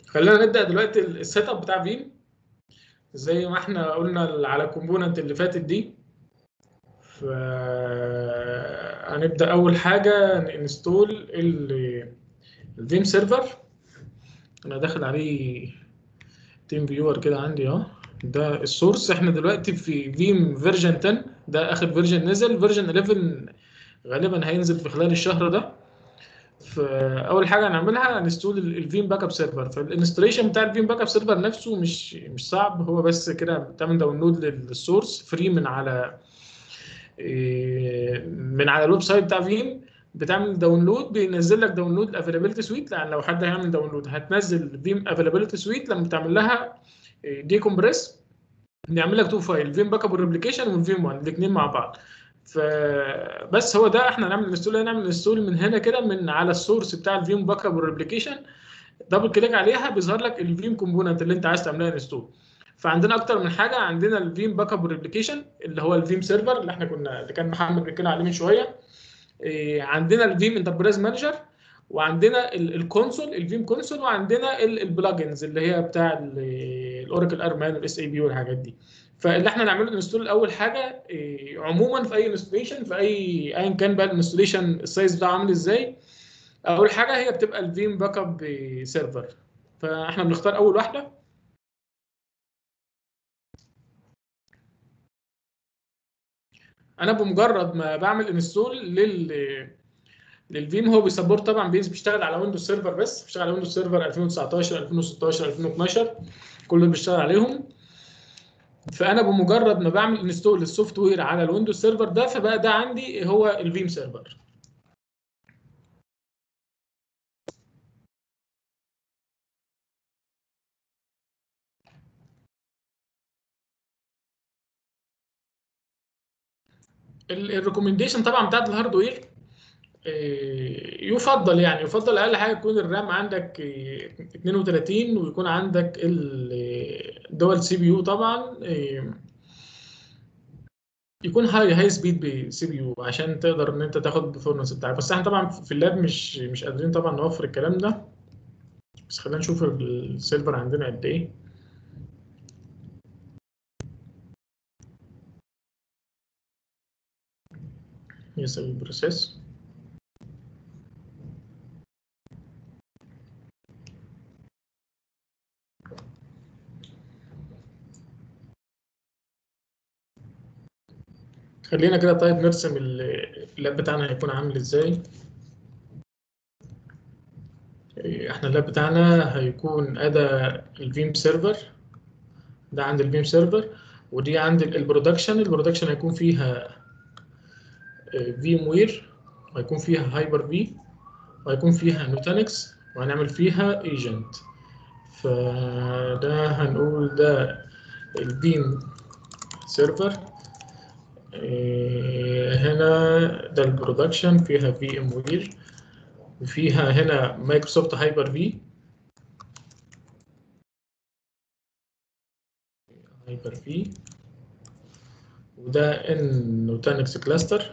خلينا نبدا دلوقتي السيت اب بتاع فيم زي ما احنا قلنا على الكومبوننت اللي فاتت دي ف هنبدا اول حاجه ننستول الفيم سيرفر انا داخل عليه تيم فيور كده عندي اهو ده السورس احنا دلوقتي في فيم فيرجن 10 ده اخر فيرجن نزل فيرجن 11 غالبا هينزل في خلال الشهر ده فاول حاجه هنعملها هنستول الفيم باك اب سيرفر فالانستليشن بتاع الفيم باك اب سيرفر نفسه مش مش صعب هو بس كده بتعمل داونلود للسورس فري من على من على الويب سايت بتاع فيم بتعمل داونلود بينزل لك داونلود افيلابيلتي سويت يعني لو حد هيعمل داونلود هتنزل فيم افيلابيلتي سويت لما تعمل لها دي كومبريس نعمل لك تو فايل فيم باك اب والريبليكيشن والفيم 1 الاثنين مع بعض فبس هو ده احنا نعمل انستول نعمل انستول من هنا كده من على السورس بتاع الفيم باك اب والريبليكيشن دبل كليك عليها بيظهر لك الفيم كومبوننت اللي انت عايز تعملها انستول فعندنا اكتر من حاجه عندنا الفيم باك اب والريبليكيشن اللي هو الفيم سيرفر اللي احنا كنا اللي كان محمد بيتكلم عليه من شويه إيه عندنا الفيم انتربرايز مانجر وعندنا الكونسول الفيم كونسول وعندنا البلجنز اللي هي بتاع الاوراكل ارمان والاس اي بي والحاجات دي فاللي احنا نعمله انستول اول حاجه إيه عموما في اي انستليشن في اي ايا كان بقى الانستليشن السايز بتاعه عامل ازاي اول حاجه هي بتبقى الفيم باك اب سيرفر فاحنا بنختار اول واحده انا بمجرد ما بعمل انستول لل للفيم هو بيسبورت طبعا بيز بيشتغل على ويندوز سيرفر بس بيشتغل على ويندوز سيرفر 2019 2016 2012 كله بيشتغل عليهم فانا بمجرد ما بعمل انستول للسوفت وير على الويندوز سيرفر ده فبقى ده عندي هو الفيم سيرفر الريكومنديشن طبعا بتاعت الهاردوير يفضل يعني يفضل اقل حاجه يكون الرام عندك 32 ويكون عندك الدول سي بي يو طبعا يكون هاي هاي سبيد بسي بي يو عشان تقدر ان انت تاخد البرفورمانس بتاعك بس احنا طبعا في اللاب مش مش قادرين طبعا نوفر الكلام ده بس خلينا نشوف السيلفر عندنا قد ايه يسوي البروسيس خلينا كده طيب نرسم اللاب بتاعنا هيكون عامل ازاي احنا اللاب بتاعنا هيكون ادى الفيم سيرفر ده عند الفيم سيرفر ودي عند البرودكشن البرودكشن هيكون فيها فيم وير وهيكون فيها هايبر في وهيكون فيها نوتانكس وهنعمل فيها ايجنت فده هنقول ده الفيم سيرفر هنا ده البرودكشن فيها في ام وير وفيها هنا مايكروسوفت هايبر في هايبر في وده ان نوتانكس كلاستر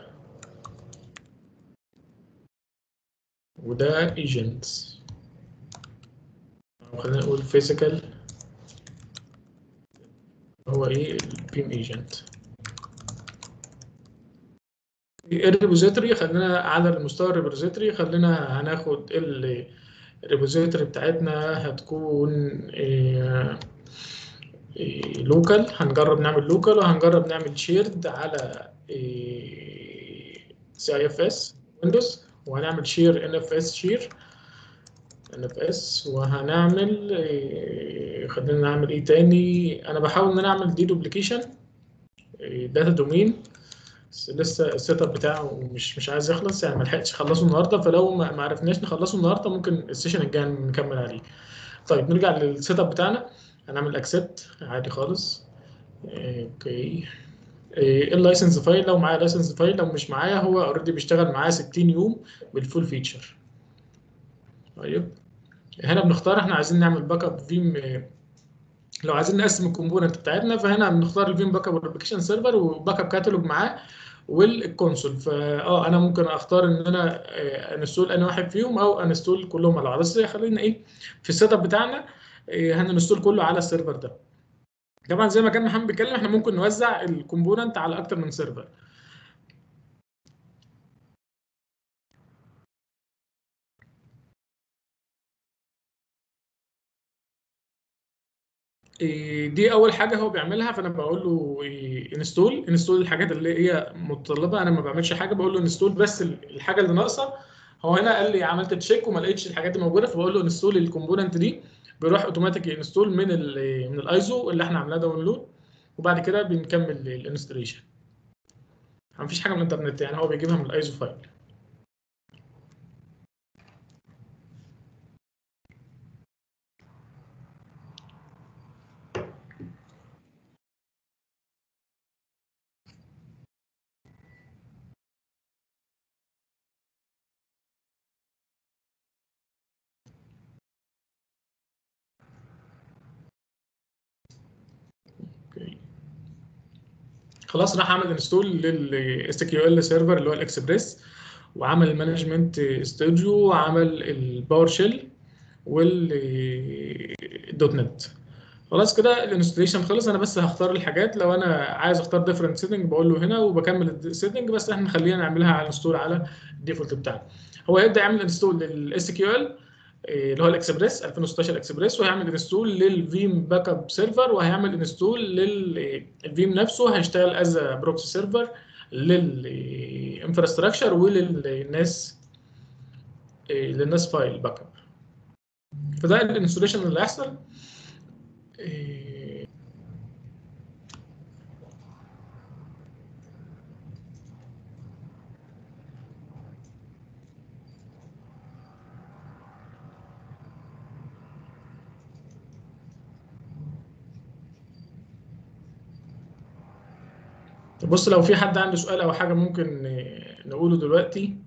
وده ايجنتس خلينا نقول فيزيكال هو ايه البيم ايجنت الريبوزيتوري خلينا على المستوى الريبوزيتوري خلينا هناخد الريبوزيتوري بتاعتنا هتكون إيه إيه لوكال هنجرب نعمل لوكال وهنجرب نعمل شيرد على سي اي اف اس ويندوز وهنعمل شير ان اف اس شير ان اف اس وهنعمل إيه خلينا نعمل ايه تاني انا بحاول ان انا اعمل دي دوبليكيشن داتا دومين لسه السيت اب بتاعه مش مش عايز يخلص يعني ما لحقتش اخلصه النهارده فلو ما عرفناش نخلصه النهارده ممكن السيشن الجاي نكمل عليه طيب نرجع للسيت اب بتاعنا هنعمل اكسبت عادي خالص اوكي اللايسنس فايل لو معايا لايسنس فايل لو مش معايا هو اوريدي بيشتغل معايا 60 يوم بالفول فيتشر طيب هنا بنختار احنا عايزين نعمل باك اب فيم لو عايزين نقسم الكومبوننت بتاعتنا فهنا بنختار الفيم باك اب ابلكيشن سيرفر وباك اب كاتالوج معاه والكونسول فاه انا ممكن اختار ان انا انستول انا واحد فيهم او انستول كلهم على بعض بس خلينا ايه في السيت اب بتاعنا هننستول كله على السيرفر ده طبعا زي ما كان محمد بيتكلم احنا ممكن نوزع الكومبوننت على اكتر من سيرفر دي اول حاجه هو بيعملها فانا بقول له انستول انستول الحاجات اللي هي متطلبه انا ما بعملش حاجه بقول له انستول بس الحاجه اللي ناقصه هو هنا قال لي عملت تشيك وما لقيتش الحاجات دي موجوده فبقول له انستول الكومبوننت دي بيروح اوتوماتيك انستول من ال من الايزو اللي احنا عاملاه داونلود وبعد كده بنكمل الانستليشن مفيش حاجه من الانترنت يعني هو بيجيبها من الايزو فايل خلاص راح عمل انستول للاس كيو ال سيرفر اللي هو الاكسبريس وعمل المانجمنت ستوديو وعمل الباور شيل والدوت نت خلاص كده الانستليشن خلص انا بس هختار الحاجات لو انا عايز اختار ديفرنت سيتنج بقول له هنا وبكمل السيتنج بس احنا خلينا نعملها على انستول على الديفولت بتاعنا هو هيبدا يعمل انستول للاس كيو ال اللي هو الاكسبريس 2016 اكسبريس وهيعمل انستول للفيم باك اب سيرفر وهيعمل انستول للفيم نفسه هيشتغل از بروكسي سيرفر للانفراستراكشر وللناس للناس فايل باك اب فده الانستوليشن اللي هيحصل بص لو في حد عنده سؤال او حاجه ممكن نقوله دلوقتي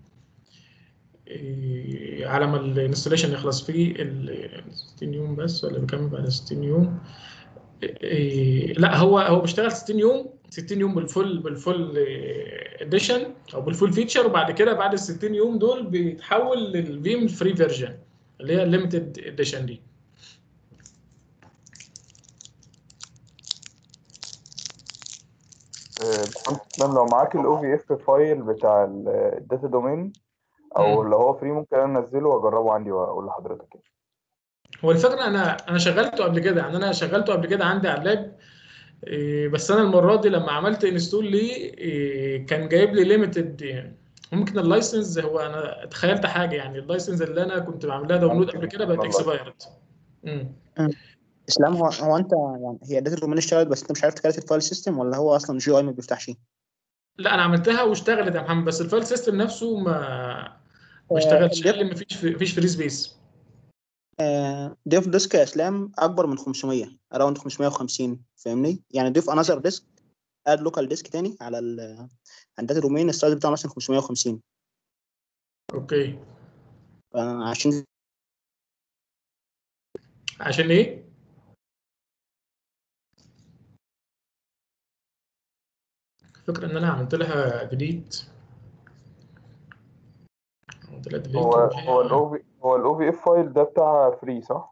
على ما الانستليشن يخلص فيه ال 60 يوم بس ولا بيكمل بعد 60 يوم لا هو هو بيشتغل 60 يوم 60 يوم بالفول بالفول اديشن او بالفول فيتشر وبعد كده بعد ال 60 يوم دول بيتحول للفيم فري فيرجن اللي هي الليمتد اديشن دي تمام لو معاك الاو في اف فايل بتاع الداتا دومين او اللي هو فري ممكن انا انزله واجربه عندي واقول لحضرتك يعني. هو الفكره انا انا شغلته قبل كده يعني انا شغلته قبل كده عندي على اللاب بس انا المره دي لما عملت انستول ليه كان جايب لي ليميتد ممكن اللايسنس هو انا تخيلت حاجه يعني اللايسنس اللي انا كنت بعمل لها داونلود قبل كده بقت اكسبايرد اسلام هو هو انت يعني هي الداتا دومين اشتغلت بس انت مش عارف تكريت الفايل سيستم ولا هو اصلا جي اي ما بيفتحش؟ لا انا عملتها واشتغلت يا محمد بس الفايل سيستم نفسه ما ما اشتغلش قال لي ما فيش ما فيش فري سبيس ضيف ديسك يا اسلام اكبر من 500 اراوند 550 فاهمني؟ يعني ضيف انذر ديسك اد لوكال ديسك تاني على ال الداتا دومين السايز بتاعه مثلا 550 اوكي عشان عشان ايه؟ الفكرة إن أنا عملت لها ديليت عملت لها ديليت هو هو الاو في هو الاو في اف فايل ده بتاع فري صح؟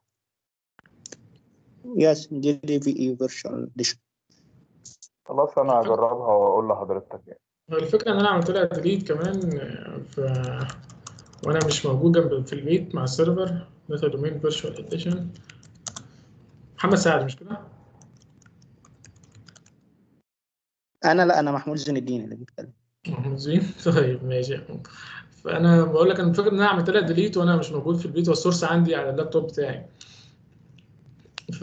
يس دي دي في اي فيرتشوال اديشن خلاص انا هجربها واقول لحضرتك يعني الفكرة إن أنا عملت لها ديليت كمان ف وأنا مش موجود جنب في البيت مع السيرفر داتا دومين فيرتشوال اديشن محمد سعد مش كده؟ انا لا انا محمود زين الدين اللي بيتكلم محمود زين طيب ماشي يا محمود فانا بقول لك انا فاكر ان انا عملت لها ديليت وانا مش موجود في البيت والسورس عندي على اللابتوب بتاعي ف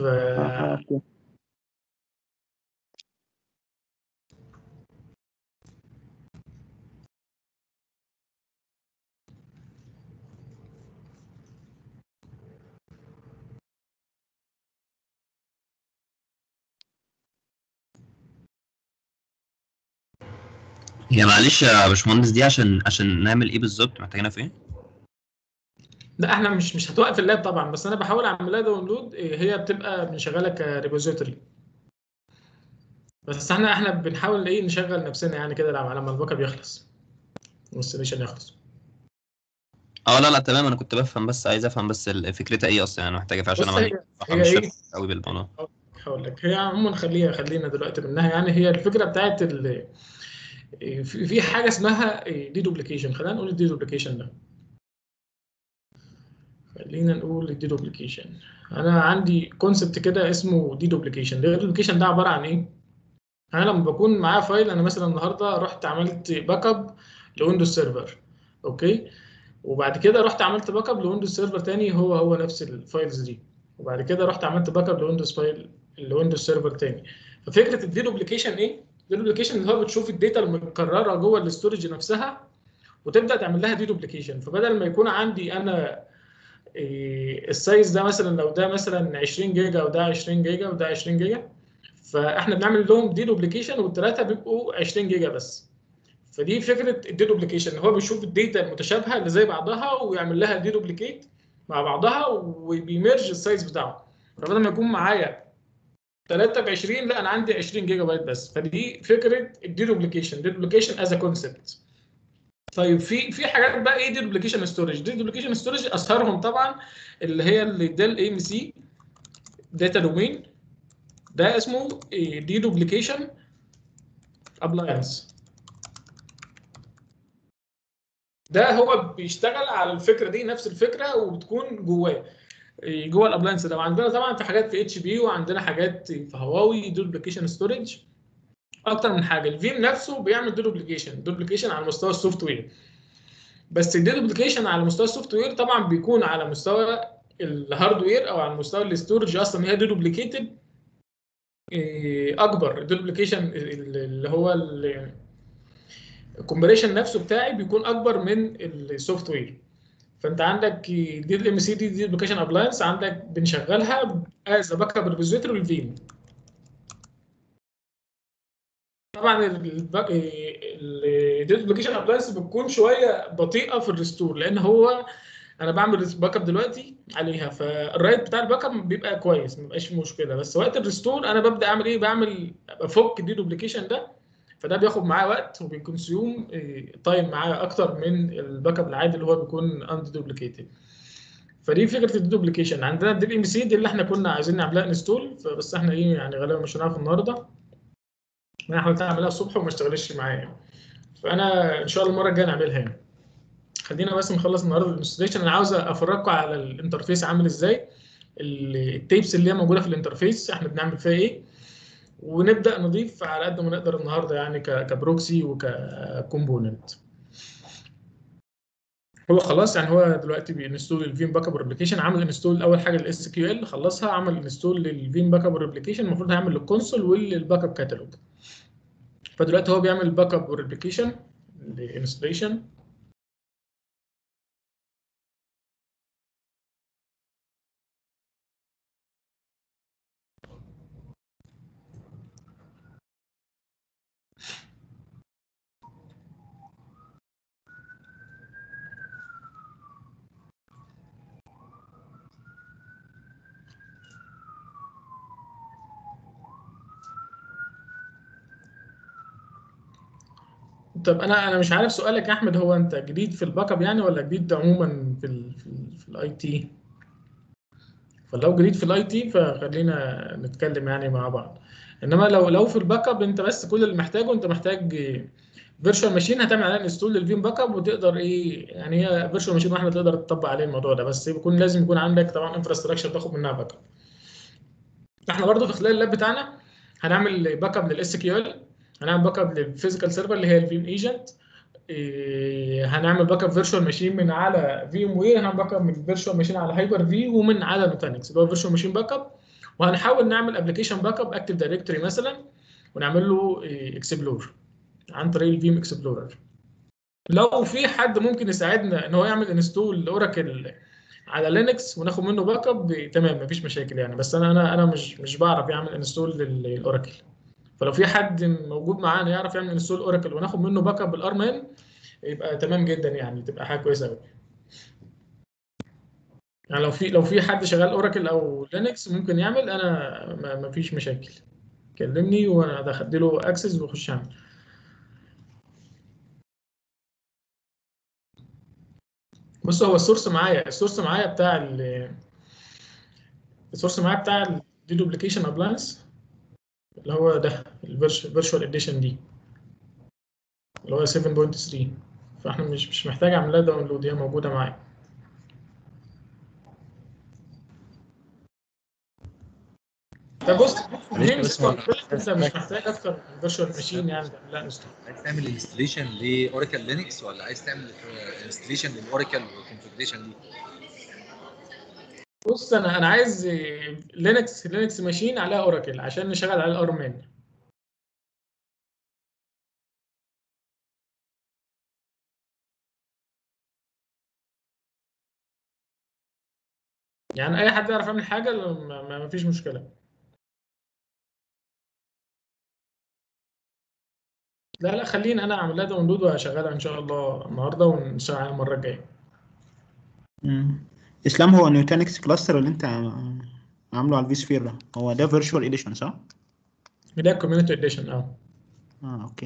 هي معلش يا باشمهندس دي عشان عشان نعمل ايه بالظبط محتاجينها في ايه؟ لا احنا مش مش هتوقف اللاب طبعا بس انا بحاول اعمل لها داونلود هي بتبقى بنشغلها كريبوزيتوري بس احنا احنا بنحاول ايه نشغل نفسنا يعني كده لما لما الباك اب يخلص والسيشن يخلص اه لا لا تمام انا كنت بفهم بس عايز افهم بس ال- فكرتها ايه اصلا يعني محتاج افهم عشان بص انا هي ما هي مش ايه فاهم قوي بالموضوع هقول لك هي عموما خليها خلينا دلوقتي منها يعني هي الفكره بتاعت ال في في حاجه اسمها دي دوبليكيشن خلينا نقول الدي دوبليكيشن ده خلينا نقول الدي دوبليكيشن انا عندي كونسبت كده اسمه دي دوبليكيشن الدي دوبليكيشن ده عباره عن ايه انا لما بكون معايا فايل انا مثلا النهارده رحت عملت باك اب لويندوز سيرفر اوكي وبعد كده رحت عملت باك اب لويندوز سيرفر تاني هو هو نفس الفايلز دي وبعد كده رحت عملت باك اب لويندوز فايل لويندوز سيرفر تاني ففكره الدي دوبليكيشن ايه الدي دوبليكيشن اللي هو بتشوف الداتا المتكرره جوه الاستورج نفسها وتبدا تعمل لها دي دوبليكيشن فبدل ما يكون عندي انا إيه، السايز ده مثلا لو ده مثلا 20 جيجا وده 20 جيجا وده 20 جيجا فاحنا بنعمل لهم دي دوبليكيشن والثلاثه بيبقوا 20 جيجا بس فدي فكره الدي دوبليكيشن هو بيشوف الداتا المتشابهه اللي زي بعضها ويعمل لها دي دوبليكيت مع بعضها وبيمرج السايز بتاعه فبدل ما يكون معايا 3 ب 20 لا انا عندي 20 جيجا بايت بس فدي فكره الدي دوبليكيشن دي دوبليكيشن از ا كونسبت طيب في في حاجات بقى ايه دي دوبليكيشن ستورج دي دوبليكيشن ستورج اشهرهم طبعا اللي هي اللي ده الاي ام سي داتا دومين ده اسمه دي دوبليكيشن ابلاينس ده هو بيشتغل على الفكره دي نفس الفكره وبتكون جواه إيه، جوه الابلاينس ده وعندنا طبعا في حاجات في اتش بي وعندنا حاجات في هواوي دوبليكيشن ستورج اكتر من حاجه الفيم نفسه بيعمل دوبليكيشن دوبليكيشن على مستوى السوفت وير بس الدوبليكيشن على مستوى السوفت وير طبعا بيكون على مستوى الهاردوير او على مستوى الاستورج اصلا هي دوبليكيتد اكبر الدوبليكيشن اللي هو الكومبريشن نفسه بتاعي بيكون اكبر من السوفت وير فانت عندك دي الام سي دي دي ابلكيشن ابلاينس عندك بنشغلها از باك اب ريبوزيتوري للفيم طبعا الدي ابلكيشن ابلاينس بتكون شويه بطيئه في الريستور لان هو انا بعمل باك اب دلوقتي عليها فالرايت بتاع الباك اب بيبقى كويس ما بيبقاش فيه مشكله بس وقت الريستور انا ببدا اعمل ايه بعمل بفك الدي دوبليكيشن ده فده بياخد معاه وقت وبيكونسيوم تايم معاه اكتر من الباك اب العادي اللي هو بيكون اند دوبليكيتد فدي فكره الدوبليكيشن عندنا دي ام سي دي اللي احنا كنا عايزين نعملها انستول فبس احنا ايه يعني غالبا مش هنعرف النهارده انا حاولت اعملها الصبح وما اشتغلتش معايا فانا ان شاء الله المره الجايه نعملها يعني خلينا بس نخلص النهارده الانستليشن انا عاوز افرجكم على الانترفيس عامل ازاي التيبس اللي هي موجوده في الانترفيس احنا بنعمل فيها ايه ونبدا نضيف على قد ما نقدر النهارده يعني كبروكسي وككومبوننت هو خلاص يعني هو دلوقتي بينستول الفيم باك اب ريبليكيشن عمل انستول اول حاجه الاس كيو ال خلصها عمل انستول للفيم باك اب ريبليكيشن المفروض هيعمل للكونسول والباك اب كاتالوج فدلوقتي هو بيعمل باك اب ريبليكيشن للانستليشن طب انا انا مش عارف سؤالك يا احمد هو انت جديد في الباك اب يعني ولا جديد عموما في ال في, ال في الاي تي فلو جديد في الاي تي فخلينا نتكلم يعني مع بعض انما لو لو في الباك اب انت بس كل اللي محتاجه انت محتاج فيرتشوال ماشين هتعمل عليها انستول للفيم باك اب وتقدر ايه يعني هي فيرتشوال ماشين واحده تقدر تطبق عليه الموضوع ده بس بيكون لازم يكون عندك طبعا انفراستراكشر تاخد منها باك اب احنا برضو في خلال اللاب بتاعنا هنعمل باك اب للاس كيو ال هنعمل باك اب للفيزيكال سيرفر اللي هي الفيم ايجنت هنعمل باك اب فيرتشوال ماشين من على في ام وير هنعمل باك اب من فيرتشوال ماشين على هايبر في ومن على نوتانكس اللي هو فيرتشوال ماشين باك اب وهنحاول نعمل ابلكيشن باك اب اكتف دايركتوري مثلا ونعمل له اكسبلور عن طريق الفيم اكسبلورر لو في حد ممكن يساعدنا ان هو يعمل انستول لاوراكل على لينكس وناخد منه باك اب تمام مفيش مشاكل يعني بس انا انا انا مش مش بعرف يعمل انستول للاوراكل فلو في حد موجود معانا يعرف يعمل انستول اوراكل وناخد منه باك اب بالارمان يبقى تمام جدا يعني تبقى حاجه كويسه قوي يعني لو في لو في حد شغال اوراكل او لينكس ممكن يعمل انا ما فيش مشاكل كلمني وانا دخلت له اكسس واخش اعمل بص هو السورس معايا السورس معايا بتاع ال السورس معايا بتاع الدي دوبليكيشن ابلاينس اللي هو ده الفيرتشوال اديشن دي اللي هو 7.3 فاحنا مش مش محتاج اعمل لها داونلود هي موجوده معايا طب بص معلش بس هو- انت مش محتاج اكتر من فيرتشوال ماشين يعني لا نستحق عايز تعمل انستليشن لاوراكل لينكس ولا عايز تعمل انستليشن للاوراكل والكونفجريشن دي؟ بص انا انا عايز لينكس لينكس ماشين عليها اوراكل عشان نشغل على الارمان يعني اي حد يعرف يعمل حاجه ما ما- ما فيش مشكله لا لا خليني انا اعمل لها داونلود وهشغلها ان شاء الله النهارده ونشتغل عليها المره الجايه مم. اسلام هو نيوتانكس كلاستر اللي انت عامله على الفي سفير ده هو ده فيرتشوال اديشن صح؟ ده الكوميونتي اديشن اه اه اوكي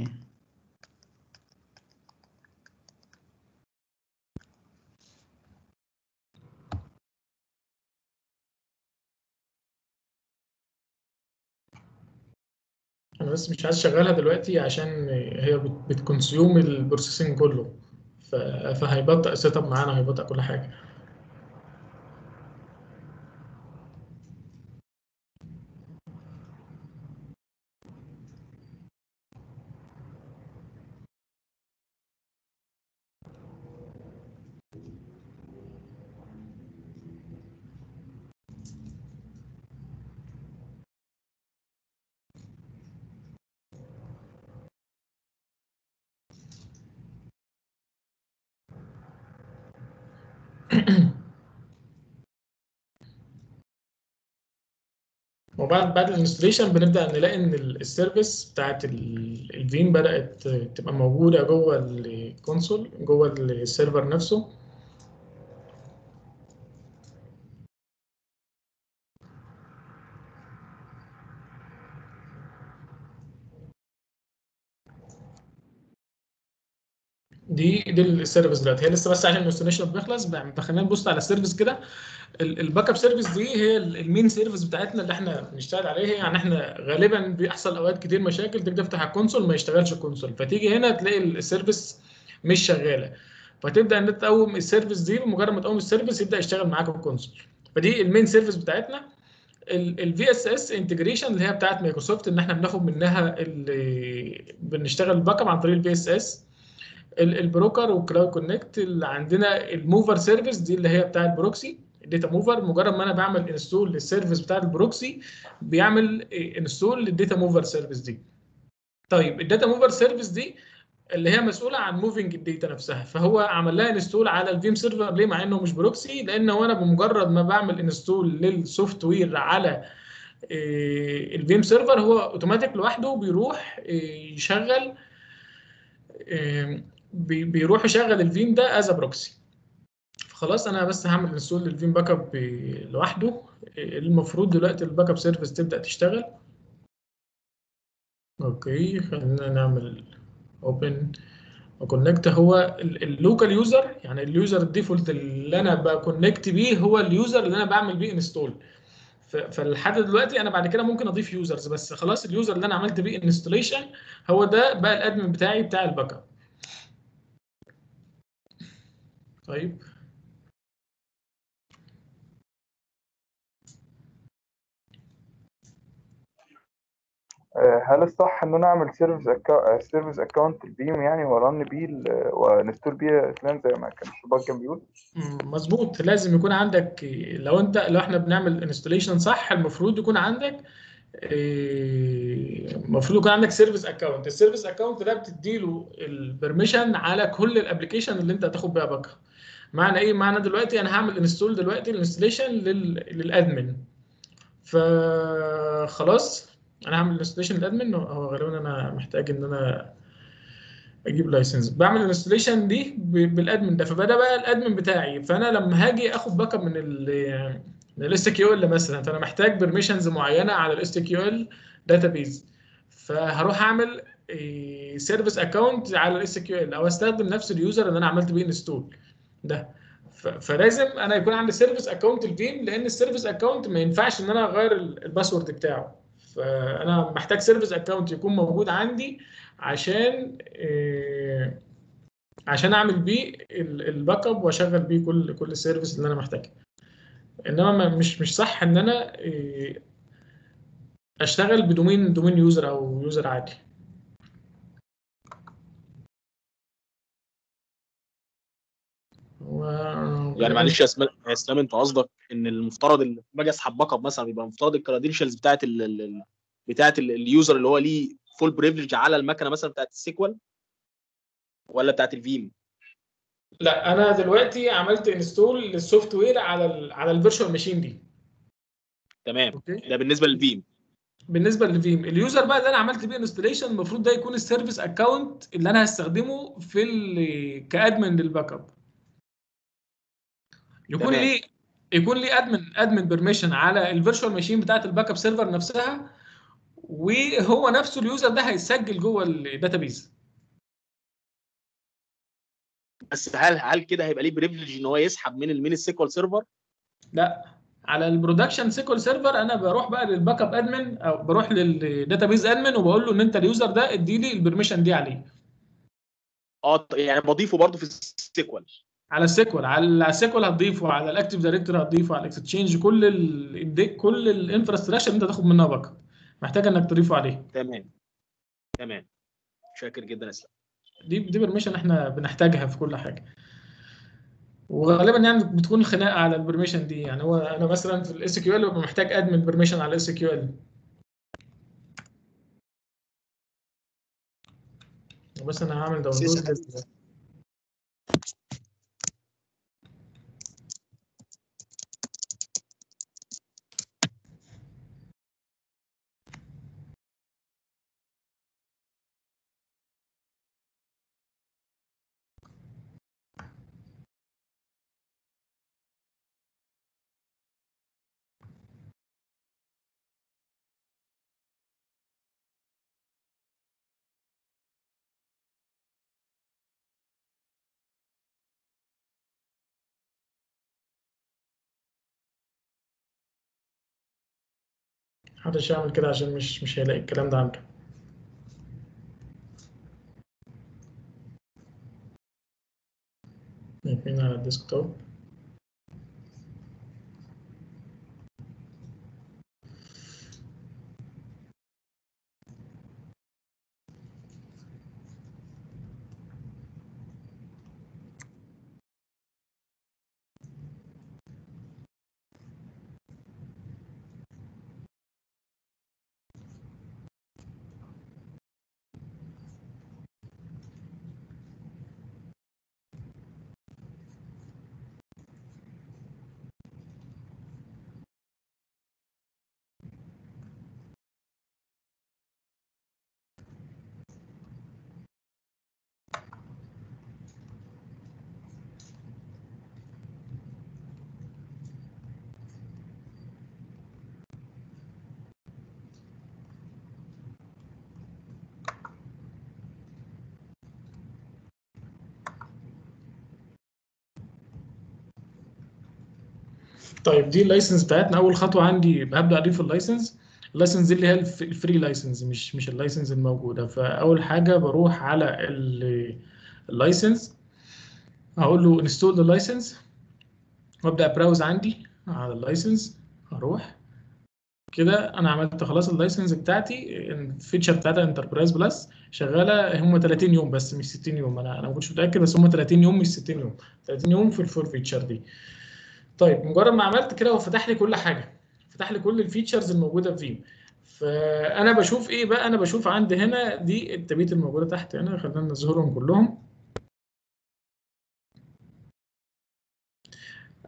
انا بس مش عايز اشغلها دلوقتي عشان هي بت- بتكونسيوم البروسيسنج كله ف- فهيبطئ السيت اب معانا هيبطئ كل حاجه وبعد بعد الانستليشن بنبدا نلاقي ان ال- السيرفيس بتاعت ال- الفيم بدات تبقى موجوده جوه الكونسول جوه السيرفر نفسه دي دي السيرفيس دلوقتي هي لسه بس عشان الانستليشن بيخلص بقى- خلينا نبص على السيرفيس كده ال- الباك اب سيرفيس دي هي ال- المين سيرفيس بتاعتنا اللي احنا بنشتغل عليها يعني احنا غالبا بيحصل اوقات كتير مشاكل تيجي تفتح الكونسول ما يشتغلش الكونسول فتيجي هنا تلاقي السيرفيس مش شغاله فتبدا ان انت تقوم السيرفيس دي بمجرد ما تقوم السيرفيس يبدا يشتغل معاك الكونسول فدي المين سيرفيس بتاعتنا الفي اس اس انتجريشن اللي هي بتاعت مايكروسوفت ان احنا بناخد منها ال- بنشتغل الباك اب عن طريق الفي اس اس البروكر والكلاود كونكت اللي عندنا الموفر سيرفيس دي اللي هي بتاعت بروكسي الداتا موفر مجرد ما انا بعمل انستول للسيرفيس بتاع البروكسي بيعمل انستول للداتا موفر سيرفيس دي طيب الداتا موفر سيرفيس دي اللي هي مسؤوله عن موفينج الداتا نفسها فهو عمل لها انستول على الفيم سيرفر ليه مع انه مش بروكسي لان وانا بمجرد ما بعمل انستول للسوفت وير على الفيم سيرفر هو اوتوماتيك لوحده بيروح إيه، يشغل إيه، بي- بيروح يشغل الفيم ده از بروكسي خلاص انا بس هعمل انستول للفيم باك اب لوحده المفروض دلوقتي الباك اب سيرفيس تبدا تشتغل اوكي خلينا نعمل اوبن وكونكت هو اللوكال يوزر يعني اليوزر الديفولت اللي انا بكونكت بيه هو اليوزر اللي انا بعمل بيه انستول فلحد دلوقتي انا بعد كده ممكن اضيف يوزرز بس خلاص اليوزر اللي انا عملت بيه انستليشن هو ده بقى الادمن بتاعي بتاع الباك اب طيب آه، هل الصح ان انا اعمل سيرفيس أكا... سيرفيس اكونت البيم يعني ورن بيه ال- ونستول بيه اسلام زي ما كان الشباب كان بيقول مم، مظبوط لازم يكون عندك لو انت لو احنا بنعمل انستليشن صح المفروض يكون عندك إيه، المفروض يكون عندك سيرفيس اكونت السيرفيس اكونت ده بتديله البرميشن على كل الابلكيشن اللي انت هتاخد بيها باك معنى ايه معنى دلوقتي انا هعمل انستول دلوقتي الانستليشن للادمن فخلاص انا هعمل انستليشن للادمن هو غالبا انا محتاج ان انا اجيب لايسنس بعمل الانستليشن دي ب- بالادمن ده فبدا بقى الادمن بتاعي فانا لما هاجي اخد باك اب من ال الاس كيو ال مثلا فانا محتاج بيرميشنز معينه على الاس كيو ال داتابيز فهروح اعمل سيرفيس اكونت على الاس كيو ال او استخدم نفس اليوزر اللي انا عملت بيه انستول ده ف- فلازم انا يكون عندي سيرفيس اكونت الفيم لان السيرفيس اكونت ما ينفعش ان انا اغير ال- الباسورد بتاعه فانا محتاج سيرفيس اكونت يكون موجود عندي عشان آه، عشان اعمل بيه ال- الباك اب واشغل بيه كل كل السيرفيس اللي انا محتاجها انما ما- مش مش صح ان انا آه، اشتغل بدومين دومين يوزر او يوزر عادي هو يعني معلش يا اسلام يا اسلام انت قصدك ان المفترض اللي باجي اسحب باك اب مثلا بيبقى المفترض الكريدنشالز بتاعت ال ال- ال- بتاعت ال- اليوزر اللي هو ليه فول بريفليج على المكنه مثلا بتاعت السيكوال ولا بتاعت الفيم لا انا دلوقتي عملت انستول للسوفت وير على ال على الفيرتشوال ماشين دي تمام اوكي ده بالنسبه للفيم بالنسبه للفيم اليوزر بقى اللي انا عملت بيه انستليشن المفروض ده يكون السيرفيس اكونت اللي انا هستخدمه في ال- كادمن للباك اب يكون تمام. ليه يكون ليه ادمن ادمن بيرميشن على الفيرتشوال ماشين بتاعت الباك اب سيرفر نفسها وهو نفسه اليوزر ده هيسجل جوه الداتابيز بس هل هل كده هيبقى ليه بريفليج ان هو يسحب من المين السيكوال سيرفر لا على البرودكشن سيكول سيرفر انا بروح بقى للباك اب ادمن او بروح للداتابيز ادمن وبقول له ان انت اليوزر ده ادي لي البرميشن دي عليه اه ط- يعني بضيفه برضه في السيكوال على السيكوال على السيكوال هتضيفه على الاكتيف دايركتور هتضيفه على الاكستشينج كل ال كل الانفراستراكشر اللي انت تاخد منها باك اب محتاج انك تضيفه عليه تمام تمام شاكر جدا يا اسلام دي دي برميشن احنا بنحتاجها في كل حاجه وغالبا يعني بتكون الخناقه على البرميشن دي يعني هو انا مثلا في الاس كيو ال ببقى محتاج ادمن برميشن على الاس كيو ال بس انا هعمل داونلود لل- محدش يعمل كده عشان مش مش هيلاقي الكلام ده عنده مين على الديسكتوب طيب دي اللايسنس بتاعتنا اول خطوه عندي هبدا اضيف اللايسنس اللايسنس دي اللي هي الف- الفري لايسنس مش مش اللايسنس الموجوده فاول حاجه بروح على ال- اللايسنس هقول له انستول اللايسنس وابدا براوز عندي على اللايسنس هروح كده انا عملت خلاص اللايسنس بتاعتي الفيتشر بتاعتها انتربرايز بلس شغاله هم 30 يوم بس مش 60 يوم انا انا ما كنتش متاكد بس هم 30 يوم مش 60 يوم 30 يوم في الفول فيتشر دي طيب مجرد ما عملت كده هو فتح لي كل حاجه فتح لي كل الفيتشرز الموجوده في فيم فانا بشوف ايه بقى انا بشوف عندي هنا دي التبيت الموجوده تحت هنا خلينا نظهرهم كلهم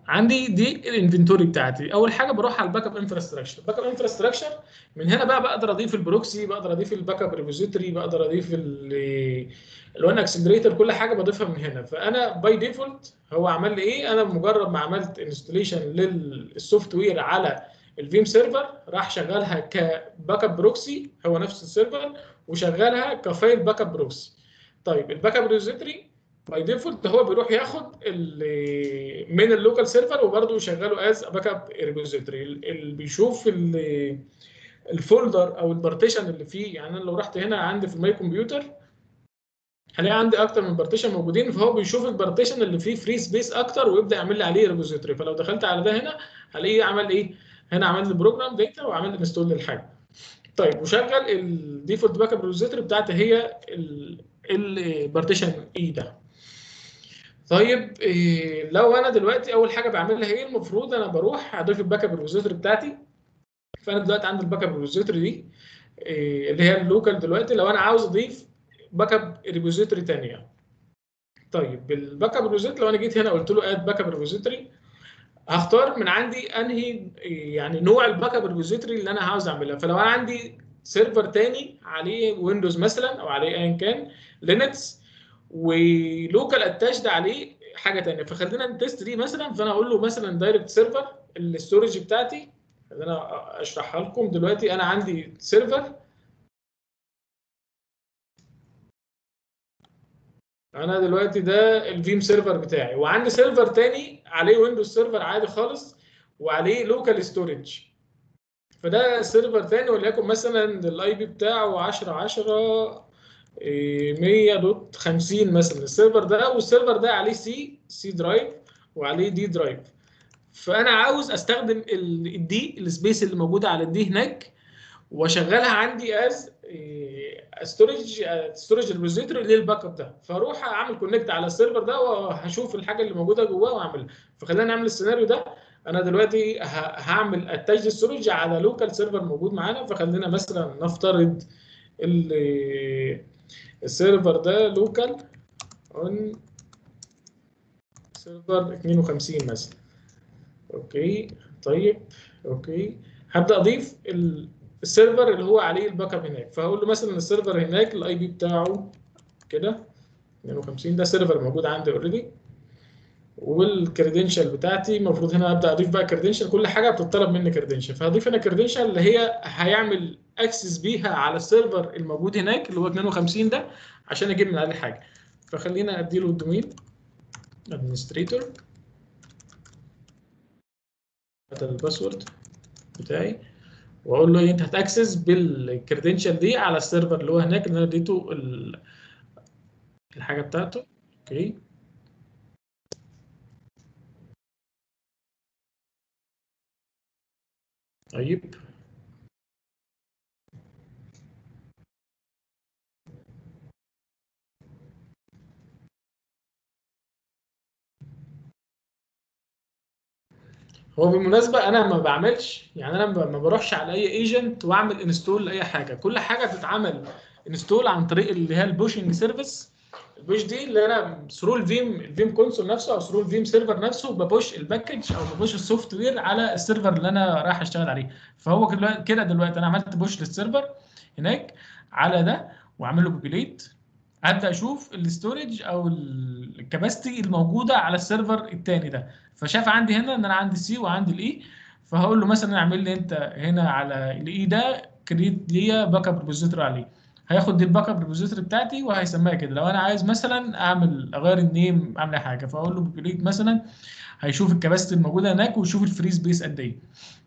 عندي دي الانفنتوري بتاعتي اول حاجه بروح على الباك اب انفراستراكشر الباك اب انفراستراكشر من هنا بقى بقدر اضيف البروكسي بقدر اضيف الباك اب ريبوزيتوري بقدر اضيف الوان اكسلريتور كل حاجه بضيفها من هنا فانا باي ديفولت هو عمل لي ايه انا بمجرد ما عملت انستليشن للسوفت وير على الفيم سيرفر راح شغلها كباك اب بروكسي هو نفس السيرفر وشغلها كفايل باك اب بروكسي طيب الباك اب ريبوزيتوري باي ديفولت هو بيروح ياخد ال- من اللوكال سيرفر وبرده يشغله از باك اب ريبوزيتوري اللي بيشوف ال- الفولدر او البارتيشن اللي فيه يعني انا لو رحت هنا عندي في الماي كمبيوتر هلاقي عندي اكتر من بارتيشن موجودين فهو بيشوف البارتيشن اللي فيه فري سبيس اكتر ويبدا يعمل لي عليه ريبوزيتوري فلو دخلت على ده هنا هلاقيه عمل ايه هنا عمل لي بروجرام داتا وعمل انستول للحاجه طيب وشغل الديفولت باك اب ريبوزيتوري بتاعتي هي البارتيشن اي ده طيب إيه لو انا دلوقتي اول حاجه بعملها ايه المفروض انا بروح اضيف الباك اب ريبوزيتوري بتاعتي فانا دلوقتي عندي الباك اب ريبوزيتوري دي إيه اللي هي اللوكال دلوقتي لو انا عاوز اضيف باك اب ريبوزيتوري ثانيه طيب الباك اب ريبوزيتوري لو انا جيت هنا قلت له اد باك اب ريبوزيتوري هختار من عندي انهي يعني نوع الباك اب ريبوزيتوري اللي انا عاوز اعملها فلو انا عندي سيرفر تاني عليه ويندوز مثلا او عليه ايا كان لينكس ولوكال اتاشد عليه حاجه تانية فخلينا نتست دي مثلا فانا اقول له مثلا دايركت سيرفر الاستورج بتاعتي خلينا اشرحها لكم دلوقتي انا عندي سيرفر انا دلوقتي ده الفيم سيرفر بتاعي وعندي سيرفر تاني عليه ويندوز سيرفر عادي خالص وعليه لوكال ستورج فده سيرفر تاني وليكن مثلا الاي بي بتاعه 10 10 100 دوت 50 مثلا السيرفر ده والسيرفر ده عليه سي سي درايف وعليه دي درايف فانا عاوز استخدم الدي السبيس اللي موجوده على الدي هناك واشغلها عندي از ستورج ستورج ريبوزيتوري للباك اب ده فاروح اعمل كونكت على السيرفر ده وهشوف الحاجه اللي موجوده جواه واعملها فخلينا نعمل السيناريو ده انا دلوقتي هعمل اتاج ستورج على لوكال سيرفر موجود معانا فخلينا مثلا نفترض السيرفر ده لوكال اون سيرفر 52 مثلا اوكي طيب اوكي هبدا اضيف السيرفر اللي هو عليه الباك اب هناك فهقول له مثلا السيرفر هناك الاي بي بتاعه كده 52 ده سيرفر موجود عندي اوريدي والكريدنشال بتاعتي المفروض هنا ابدا اضيف بقى كريدنشال كل حاجه بتطلب مني كريدنشال فهضيف هنا كريدنشال اللي هي هيعمل اكسس بيها على السيرفر الموجود هناك اللي هو 52 ده عشان اجيب من عليه حاجه فخلينا اديله الدومين ادمنستريتور هذا الباسورد بتاعي واقول له انت هتاكسس بالكريدنشال دي على السيرفر اللي هو هناك اللي انا اديته الحاجه بتاعته اوكي طيب هو بالمناسبه انا ما بعملش يعني انا ما بروحش على اي ايجنت واعمل انستول لاي حاجه كل حاجه بتتعمل انستول عن طريق اللي هي البوشنج سيرفيس البوش دي اللي انا ثرو الفيم الفيم كونسول نفسه او ثرو الفيم سيرفر نفسه ببوش الباكج او ببوش السوفت وير على السيرفر اللي انا رايح اشتغل عليه فهو كده دلوقتي انا عملت بوش للسيرفر هناك على ده واعمل له بوبيليت ابدا اشوف الاستورج او الكباستي الموجوده على السيرفر الثاني ده فشاف عندي هنا ان انا عندي سي وعندي الاي فهقول له مثلا اعمل لي انت هنا على الاي ده كريت ليا باك اب ريبوزيتوري عليه هياخد دي الباك اب ريبوزيتوري بتاعتي وهيسميها كده لو انا عايز مثلا اعمل اغير النيم اعمل اي حاجه فاقول له بوبيليت مثلا هيشوف الكباستي الموجوده هناك ويشوف الفري سبيس قد ايه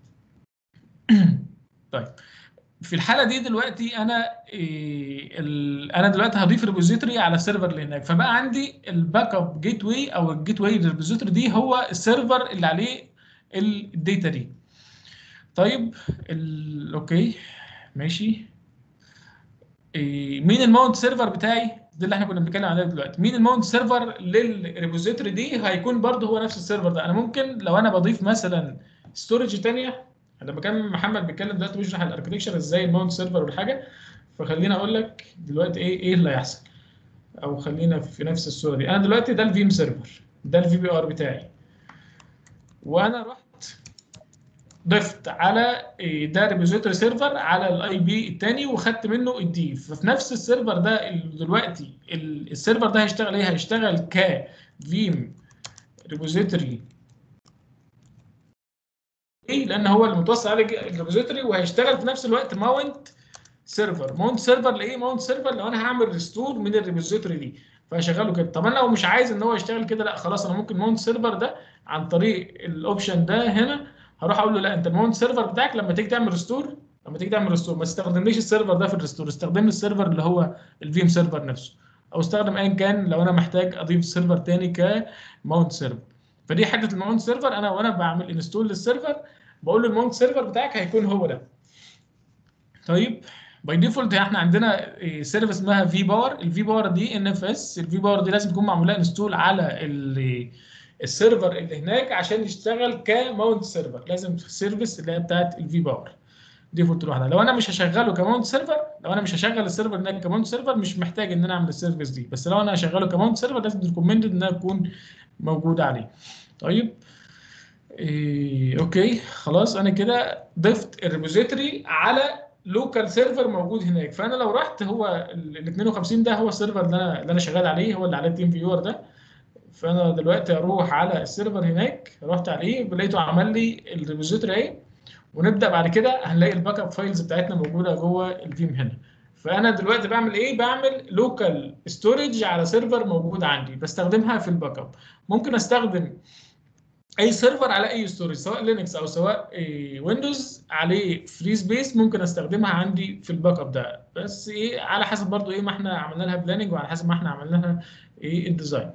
طيب في الحاله دي دلوقتي انا إيه انا دلوقتي هضيف ريبوزيتوري على السيرفر اللي هناك فبقى عندي الباك اب جيت واي او الجيت واي ريبوزيتوري دي هو السيرفر اللي عليه الداتا دي طيب اوكي ماشي إيه مين الماونت سيرفر بتاعي ده اللي احنا كنا بنتكلم عليه دلوقتي مين الماونت سيرفر للريبوزيتوري دي هيكون برضه هو نفس السيرفر ده انا ممكن لو انا بضيف مثلا ستورج ثانيه لما كان محمد بيتكلم دلوقتي بيشرح الاركتكشر ازاي الماونت سيرفر والحاجه فخليني اقول لك دلوقتي ايه ايه اللي هيحصل او خلينا في نفس الصوره دي انا دلوقتي ده الفيم سيرفر ده الفي بي ار بتاعي وانا رحت ضفت على إيه، ده ريبوزيتوري سيرفر على الاي بي الثاني وخدت منه الدي ففي نفس السيرفر ده ال- دلوقتي ال- السيرفر ده هيشتغل ايه هيشتغل ك فيم ريبوزيتوري ايه لان هو اللي متوصل عليه الريبوزيتوري وهيشتغل في نفس الوقت ماونت سيرفر ماونت سيرفر لايه ماونت سيرفر لو انا هعمل ريستور من الريبوزيتوري دي فهشغله كده طب انا لو مش عايز ان هو يشتغل كده لا خلاص انا ممكن ماونت سيرفر ده عن طريق الاوبشن ده هنا هروح اقول له لا انت الماونت سيرفر بتاعك لما تيجي تعمل ريستور لما تيجي تعمل ريستور ما تستخدمليش السيرفر ده في الريستور استخدم لي السيرفر اللي هو الفيم سيرفر نفسه او استخدم ايا كان لو انا محتاج اضيف سيرفر تاني كماونت سيرفر فدي حته الماونت سيرفر انا وانا بعمل انستول للسيرفر بقول له الماونت سيرفر بتاعك هيكون هو ده طيب باي ديفولت احنا عندنا سيرفيس اسمها في باور الفي باور دي ان اف اس الفي باور دي لازم تكون معموله انستول على ال- السيرفر اللي هناك عشان يشتغل كماونت سيرفر لازم السيرفيس اللي هي بتاعت الفي باور ديفولت لوحدها لو انا مش هشغله كماونت سيرفر لو انا مش هشغل السيرفر هناك كماونت سيرفر مش محتاج ان انا اعمل السيرفيس دي بس لو انا هشغله كماونت سيرفر لازم ريكومندد انها تكون موجوده عليه طيب إيه اوكي خلاص انا كده ضفت الريبوزيتوري على لوكال سيرفر موجود هناك فانا لو رحت هو ال 52 ده هو السيرفر اللي انا اللي انا شغال عليه هو اللي عليه التيم فيور ده فانا دلوقتي اروح على السيرفر هناك رحت عليه لقيته عمل لي الريبوزيتوري اهي ونبدا بعد كده هنلاقي الباك اب فايلز بتاعتنا موجوده جوه الفيم هنا فانا دلوقتي بعمل ايه بعمل لوكال ستورج على سيرفر موجود عندي بستخدمها في الباك اب ممكن استخدم اي سيرفر على اي ستورج سواء لينكس او سواء ويندوز عليه فري سبيس ممكن استخدمها عندي في الباك اب ده بس ايه على حسب برضو ايه ما احنا عملنا لها بلاننج وعلى حسب ما احنا عملنا لها ايه الديزاين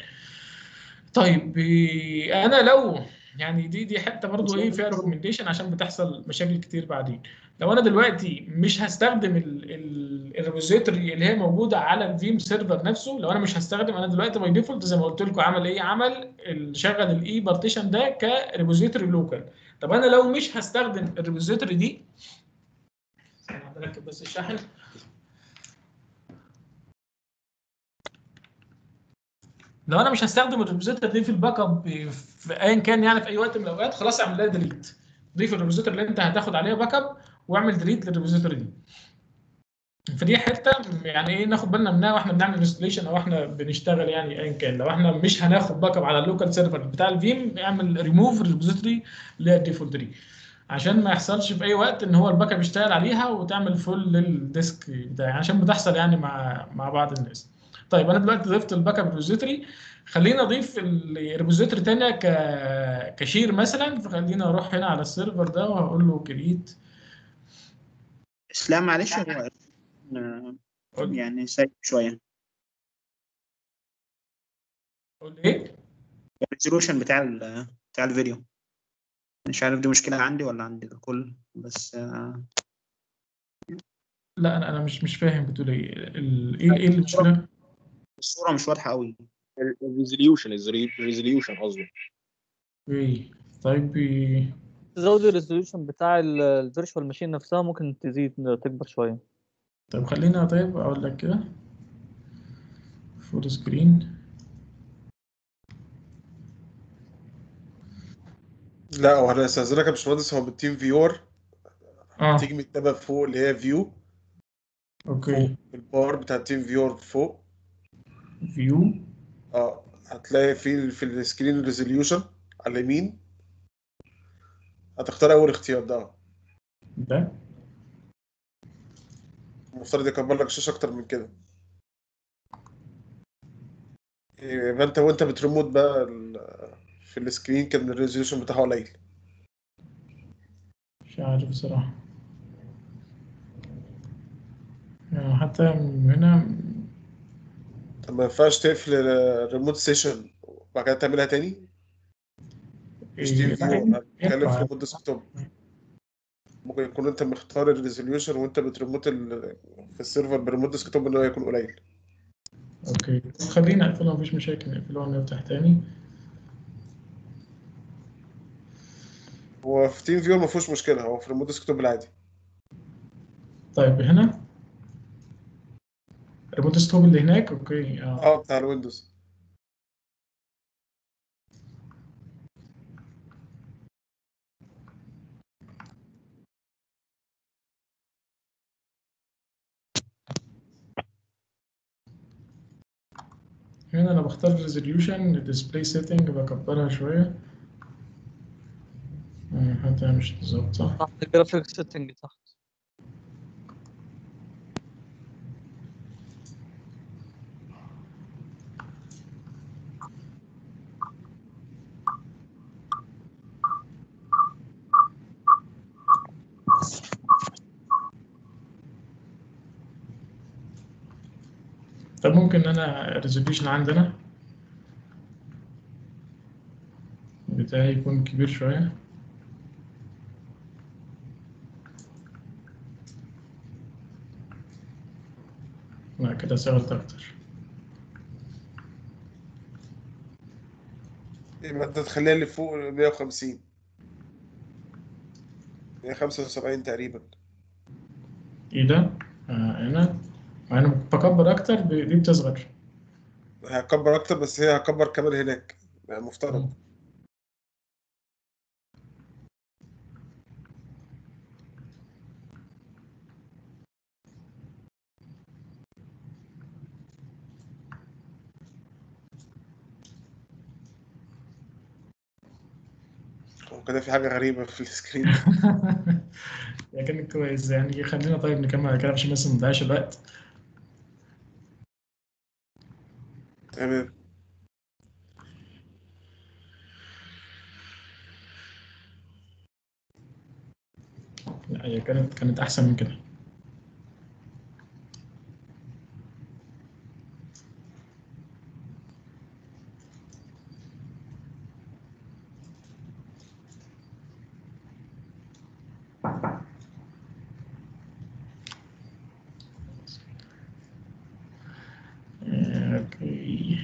طيب إيه انا لو يعني دي دي حته برضو ايه فيها ريكومنديشن عشان بتحصل مشاكل كتير بعدين لو انا دلوقتي مش هستخدم الريبوزيتوري اللي هي موجوده على الفيم سيرفر نفسه لو انا مش هستخدم انا دلوقتي باي ديفولت زي ما قلت لكم عمل ايه عمل ال- شغل الاي بارتيشن ده كريبوزيتوري لوكال طب انا لو مش هستخدم الريبوزيتوري دي أنا بركب بس الشاحن لو انا مش هستخدم الريبوزيتوري دي في الباك اب في ايا كان يعني في اي وقت من الاوقات خلاص اعمل لها ديليت ضيف الريبوزيتوري اللي انت هتاخد عليها باك اب واعمل ديليت للريبوزيتوري دي فدي حته يعني ايه ناخد بالنا منها واحنا بنعمل انستليشن او احنا بنشتغل يعني ايا كان لو احنا مش هناخد باك اب على اللوكال سيرفر بتاع الفيم اعمل ريموف الريبوزيتوري اللي هي الديفولت دي عشان ما يحصلش في اي وقت ان هو الباك اب يشتغل عليها وتعمل فول للديسك بتاعي عشان بتحصل يعني مع مع بعض الناس طيب انا دلوقتي ضفت الباك اب ريبوزيتوري خلينا اضيف الريبوزيتوري تانية ك كشير مثلا فخلينا اروح هنا على السيرفر ده وهقول له كريت اسلام معلش هو آه، يعني سايب شويه قول ايه الريزولوشن بتاع ال- بتاع الفيديو مش عارف دي مشكله عندي ولا عند الكل بس آه، لا انا انا مش مش فاهم بتقول ايه ال- ايه ايه المشكله الصوره مش واضحه قوي الريزوليوشن الريزوليوشن قصدي ايه طيب إيه. تزود الريزوليوشن بتاع الفيرتشوال ماشين نفسها ممكن تزيد تكبر شويه طب خلينا طيب اقول لك كده فول سكرين لا هو انا استاذنك يا باشمهندس هو بالتيم فيور اه تيجي مكتبه فوق اللي هي فيو اوكي البار بتاع التيم فيور فوق فيو اه هتلاقي في في السكرين ريزوليوشن على اليمين هتختار اول اختيار ده ده المفترض يكبر لك الشاشه اكتر من كده يبقى انت وانت بتريموت بقى ال- في السكرين كان الريزوليوشن بتاعه قليل مش عارف بصراحه يعني حتى من هنا طب ما ينفعش تقفل الريموت سيشن وبعد كده تعملها تاني مش تيم إيه، فيو انا بتكلم في ينفع. ريموت ديسكتوب ممكن يكون انت مختار الريزوليوشن وانت بتريموت ال... في السيرفر بريموت ديسكتوب ان هو يكون قليل اوكي خلينا نقفلها مفيش مشاكل نقفلها ونفتح تاني هو في تيم فيو ما فيهوش مشكله هو في ريموت ديسكتوب العادي طيب هنا الريموت ستوب اللي هناك اوكي اه اه بتاع الويندوز هنا انا بختار ريزوليوشن الديسبلاي سيتنج بكبرها شويه آه، حتى مش بالظبط صح تحت الجرافيك سيتنج تحت طب ممكن انا الريزوليوشن عندنا بتاعي يكون كبير شويه لا كده سهلت اكتر يبقى انت تخليها اللي فوق 150 175 تقريبا ايه ده؟ آه هنا انا بكبر اكتر ب- دي بتصغر هكبر اكتر بس هي هكبر كمان هناك يعني مفترض هو كده في حاجة غريبة في السكرين يا كان كويس يعني خلينا طيب نكمل على كده عشان بس ما نضيعش الوقت تمام لا هي كانت كانت احسن من كده آه، اوكي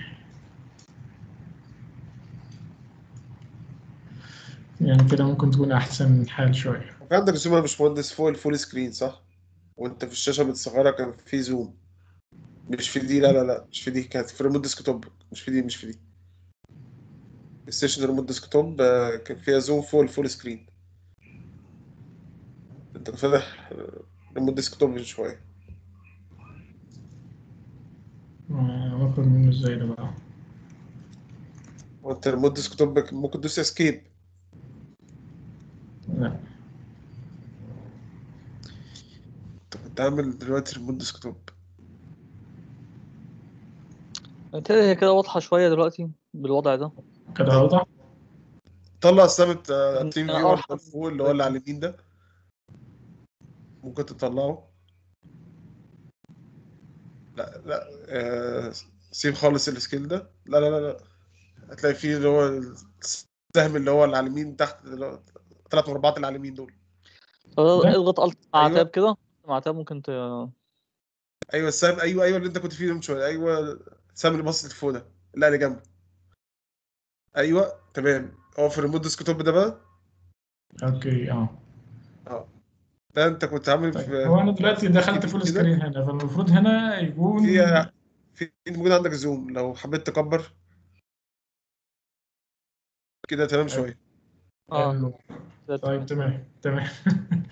يعني كده ممكن تكون احسن الحال شويه وفي عندك زوم يا باشمهندس فوق الفول سكرين صح؟ وانت في الشاشة متصغرة كان في زوم مش في دي لا لا لا مش في دي كانت في ريموت ديسكتوب مش في دي مش في دي السيشن ريموت ديسكتوب آه، كان فيها زوم فوق الفول سكرين انت فاتح آه، ريموت ديسكتوب من شوية آه، باخد منه ازاي ده بقى وانت ريموت ديسكتوب ممكن تدوس اسكيب لا انت كنت عامل دلوقتي ريموت ديسكتوب بالتالي هي كده واضحة شوية دلوقتي بالوضع ده كده اوضح طلع سامة تيم أنا فيور أرحب فوق اللي هو اللي على اليمين ده ممكن تطلعه لا لا آه سيب خالص السكيل ده لا لا لا لا هتلاقي فيه اللي هو السهم اللي هو اللي على اليمين تحت اللي هو ثلاث مربعات اللي على اليمين دول طب ده؟ اضغط الت مع أيوة. تاب كده مع تاب ممكن ت... ايوه السهم ايوه ايوه اللي انت كنت فيه من شويه ايوه السهم اللي باصص لفوق ده لا اللي جنبه ايوه تمام هو في الريموت ديسكتوب ده بقى اوكي اه اه ده انت كنت عامل طيب في هو انا دلوقتي دخلت كده- فول كده. سكرين هنا فالمفروض هنا يكون في في موجود عندك زوم لو حبيت تكبر كده تمام شويه اه حلو. كده طيب تمام. تمام تمام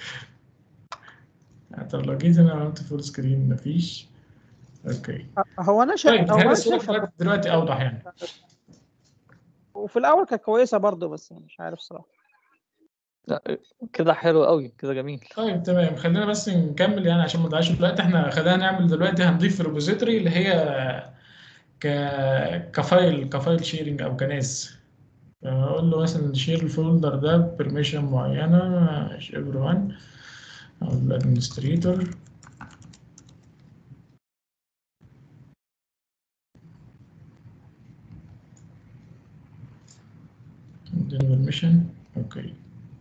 طب لو جيت هنا عملت فول سكرين مفيش اوكي هو انا شايف طيب هو هنا انا الصورة شايف دلوقتي- دلوقتي اوضح يعني وفي الاول كانت كويسه برضه بس مش عارف صراحه لا كده حلو قوي كده جميل طيب تمام خلينا بس نكمل يعني عشان ما نضيعش الوقت احنا خلينا نعمل دلوقتي هنضيف ريبوزيتوري اللي هي ك كفايل كفايل شيرنج او كناس اقول له مثلا شير الفولدر ده ببرميشن معينه ايفري وان او الادمنستريتور اديني برميشن اوكي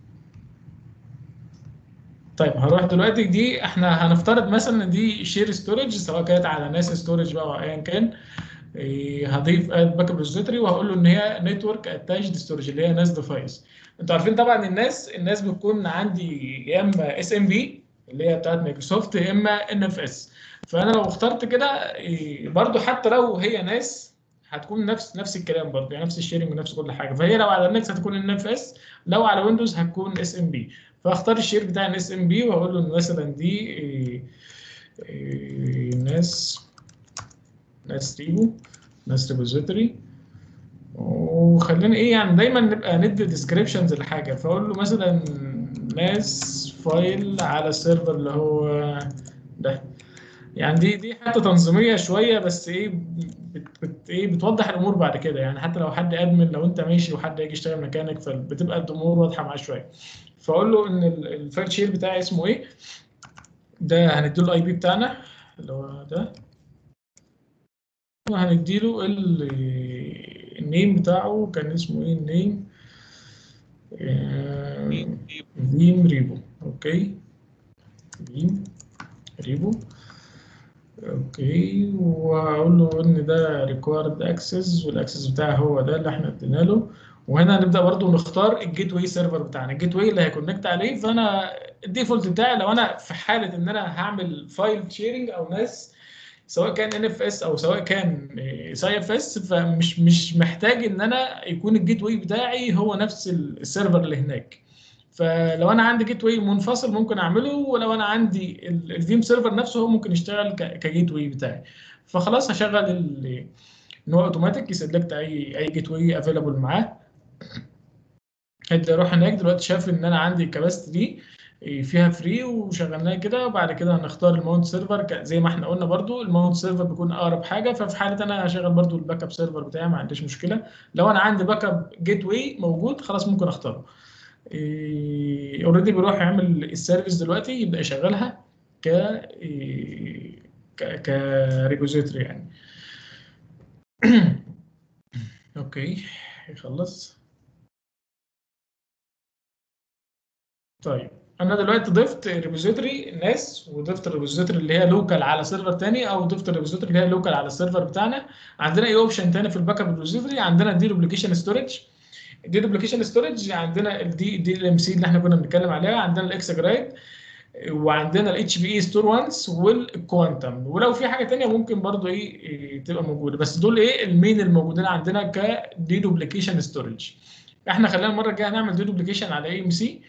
طيب هروح دلوقتي دي احنا هنفترض مثلا ان دي شير ستورج سواء كانت على ناس ستورج بقى او ايا كان إيه، هضيف اد باك اب ريزوتري وهقول له ان هي نتورك اتاشد ستورج اللي هي ناس ديفايس انتوا عارفين طبعا الناس الناس بتكون عندي يا اما اس ام بي اللي هي بتاعت مايكروسوفت يا اما ان اف اس فانا لو اخترت كده إيه، برضو حتى لو هي ناس هتكون نفس نفس الكلام برضو يعني نفس الشيرنج ونفس كل حاجه فهي لو على النكس هتكون ان اف اس لو على ويندوز هتكون اس ام بي فاختار الشير بتاع الاس ام بي واقول له إن مثلا دي إيه، إيه، ناس ناس تيجو ناس ريبوزيتوري وخلينا ايه يعني دايما نبقى ندي ديسكريبشنز لحاجه فاقول له مثلا ناس فايل على السيرفر اللي هو ده يعني دي دي حته تنظيميه شويه بس ايه بت بت ايه بتوضح الامور بعد كده يعني حتى لو حد ادمن لو انت ماشي وحد هيجي يشتغل مكانك فبتبقى الامور واضحه معاه شويه فاقول له ان ال- الفايل شير بتاعي اسمه ايه ده هنديله الاي بي بتاعنا اللي هو ده وهنديله ال- النيم بتاعه كان اسمه ايه النيم آه، فيم ريبو اوكي فيم ريبو اوكي وهقول له ان ده ريكوارد اكسس والاكسس بتاعي هو ده اللي احنا ادينا له وهنا هنبدا برضو نختار الجيت واي سيرفر بتاعنا الجيت واي اللي هيكونكت عليه فانا الديفولت بتاعي لو انا في حاله ان انا هعمل فايل شيرنج او ناس سواء كان ان اف اس او سواء كان سي اف اس فمش مش محتاج ان انا يكون الجيت واي بتاعي هو نفس ال- السيرفر اللي هناك فلو انا عندي جيت واي منفصل ممكن اعمله ولو انا عندي ال- الفيم سيرفر نفسه هو ممكن يشتغل ك- كجيت واي بتاعي فخلاص هشغل ال- ان هو اوتوماتيك يسلكت اي اي جيت واي افيلابل معاه هيبدا يروح هناك دلوقتي شاف ان انا عندي الكباستي دي فيها فري وشغلناها كده وبعد كده هنختار الماونت سيرفر ك- زي ما احنا قلنا برضو الماونت سيرفر بيكون اقرب حاجه ففي حاله انا هشغل برضو الباك اب سيرفر بتاعي ما عنديش مشكله لو انا عندي باك اب جيت واي موجود خلاص ممكن اختاره اوريدي بيروح يعمل السيرفيس دلوقتي يبدا يشغلها ك إيه، ك كريبوزيتوري يعني اوكي يخلص طيب انا دلوقتي ضفت ريبوزيتوري ناس وضفت الريبوزيتوري اللي هي لوكال على سيرفر تاني او ضفت الريبوزيتوري اللي هي لوكال على السيرفر بتاعنا عندنا ايه اوبشن تاني في الباك اب ريبوزيتوري عندنا دي دوبليكيشن ستورج دي دوبليكيشن ستورج عندنا الدي دي ال ام سي اللي احنا كنا بنتكلم عليها عندنا الاكس جرايد وعندنا الاتش بي اي ستور وانس والكوانتم ولو في حاجه تانية ممكن برضو ايه إيه تبقى موجوده بس دول ايه المين الموجودين عندنا كدي دوبليكيشن ستورج احنا خلينا المره الجايه نعمل دي دوبليكيشن على اي ام سي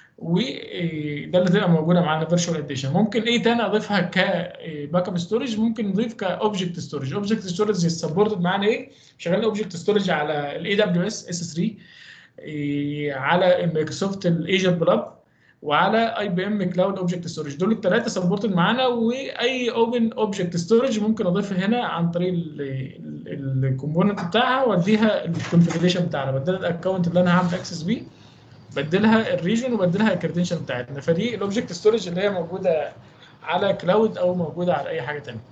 وده اللي تبقى موجوده معانا فيرتشوال اديشن ممكن ايه تاني اضيفها كباك اب ستورج ممكن نضيف كاوبجكت ستورج اوبجكت ستورج سبورتد معانا ايه شغالين اوبجكت ستورج على الاي دبليو اس اس 3 إيه، على مايكروسوفت الايجر بلاب وعلى اي بي ام كلاود اوبجكت ستورج دول الثلاثه سبورتد معانا واي اوبن اوبجكت ستورج ممكن اضيفها هنا عن طريق الكومبوننت بتاعها واديها الكونفيجريشن بتاعنا بدل الاكونت اللي انا هعمل اكسس بيه بدلها الريجن وبدلها الكريدنشال بتاعتنا فدي الاوبجكت ستورج اللي هي موجوده على كلاود او موجوده على اي حاجه ثانيه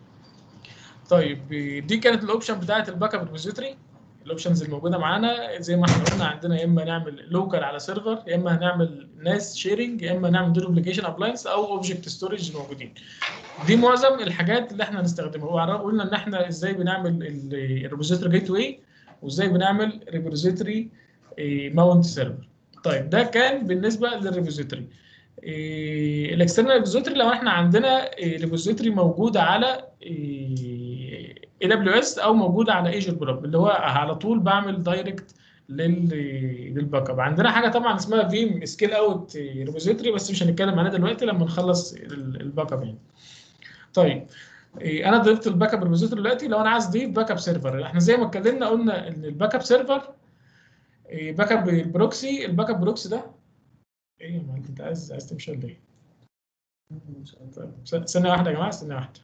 طيب دي كانت الاوبشن بتاعت الباك اب ريبوزيتوري الاوبشنز الموجوده معانا زي ما احنا قلنا عندنا يا اما نعمل لوكال على سيرفر يا اما هنعمل ناس شيرنج يا اما نعمل دوبليكيشن ابلاينس او اوبجكت ستورج موجودين دي معظم الحاجات اللي احنا هنستخدمها وقلنا ان احنا ازاي بنعمل الريبوزيتوري جيت واي وازاي بنعمل ريبوزيتوري ماونت سيرفر طيب ده كان بالنسبه للريبوزيتوري الاكسترنال ريبوزيتوري لو احنا عندنا ريبوزيتوري موجوده على اي دبليو اس او موجوده على ايجر بلوب اللي هو على طول بعمل دايركت للباك اب عندنا حاجه طبعا اسمها فيم سكيل اوت ريبوزيتوري بس مش هنتكلم عنها دلوقتي لما نخلص الباك اب يعني طيب انا ضفت الباك اب ريبوزيتوري دلوقتي لو انا عايز اضيف باك اب سيرفر احنا زي ما اتكلمنا قلنا ان الباك اب سيرفر باك اب البروكسي الباك اب بروكسي ده ايه يا معلم انت عايز عايز تمشي ولا ايه؟ طيب ثانية واحدة يا جماعة ثانية واحدة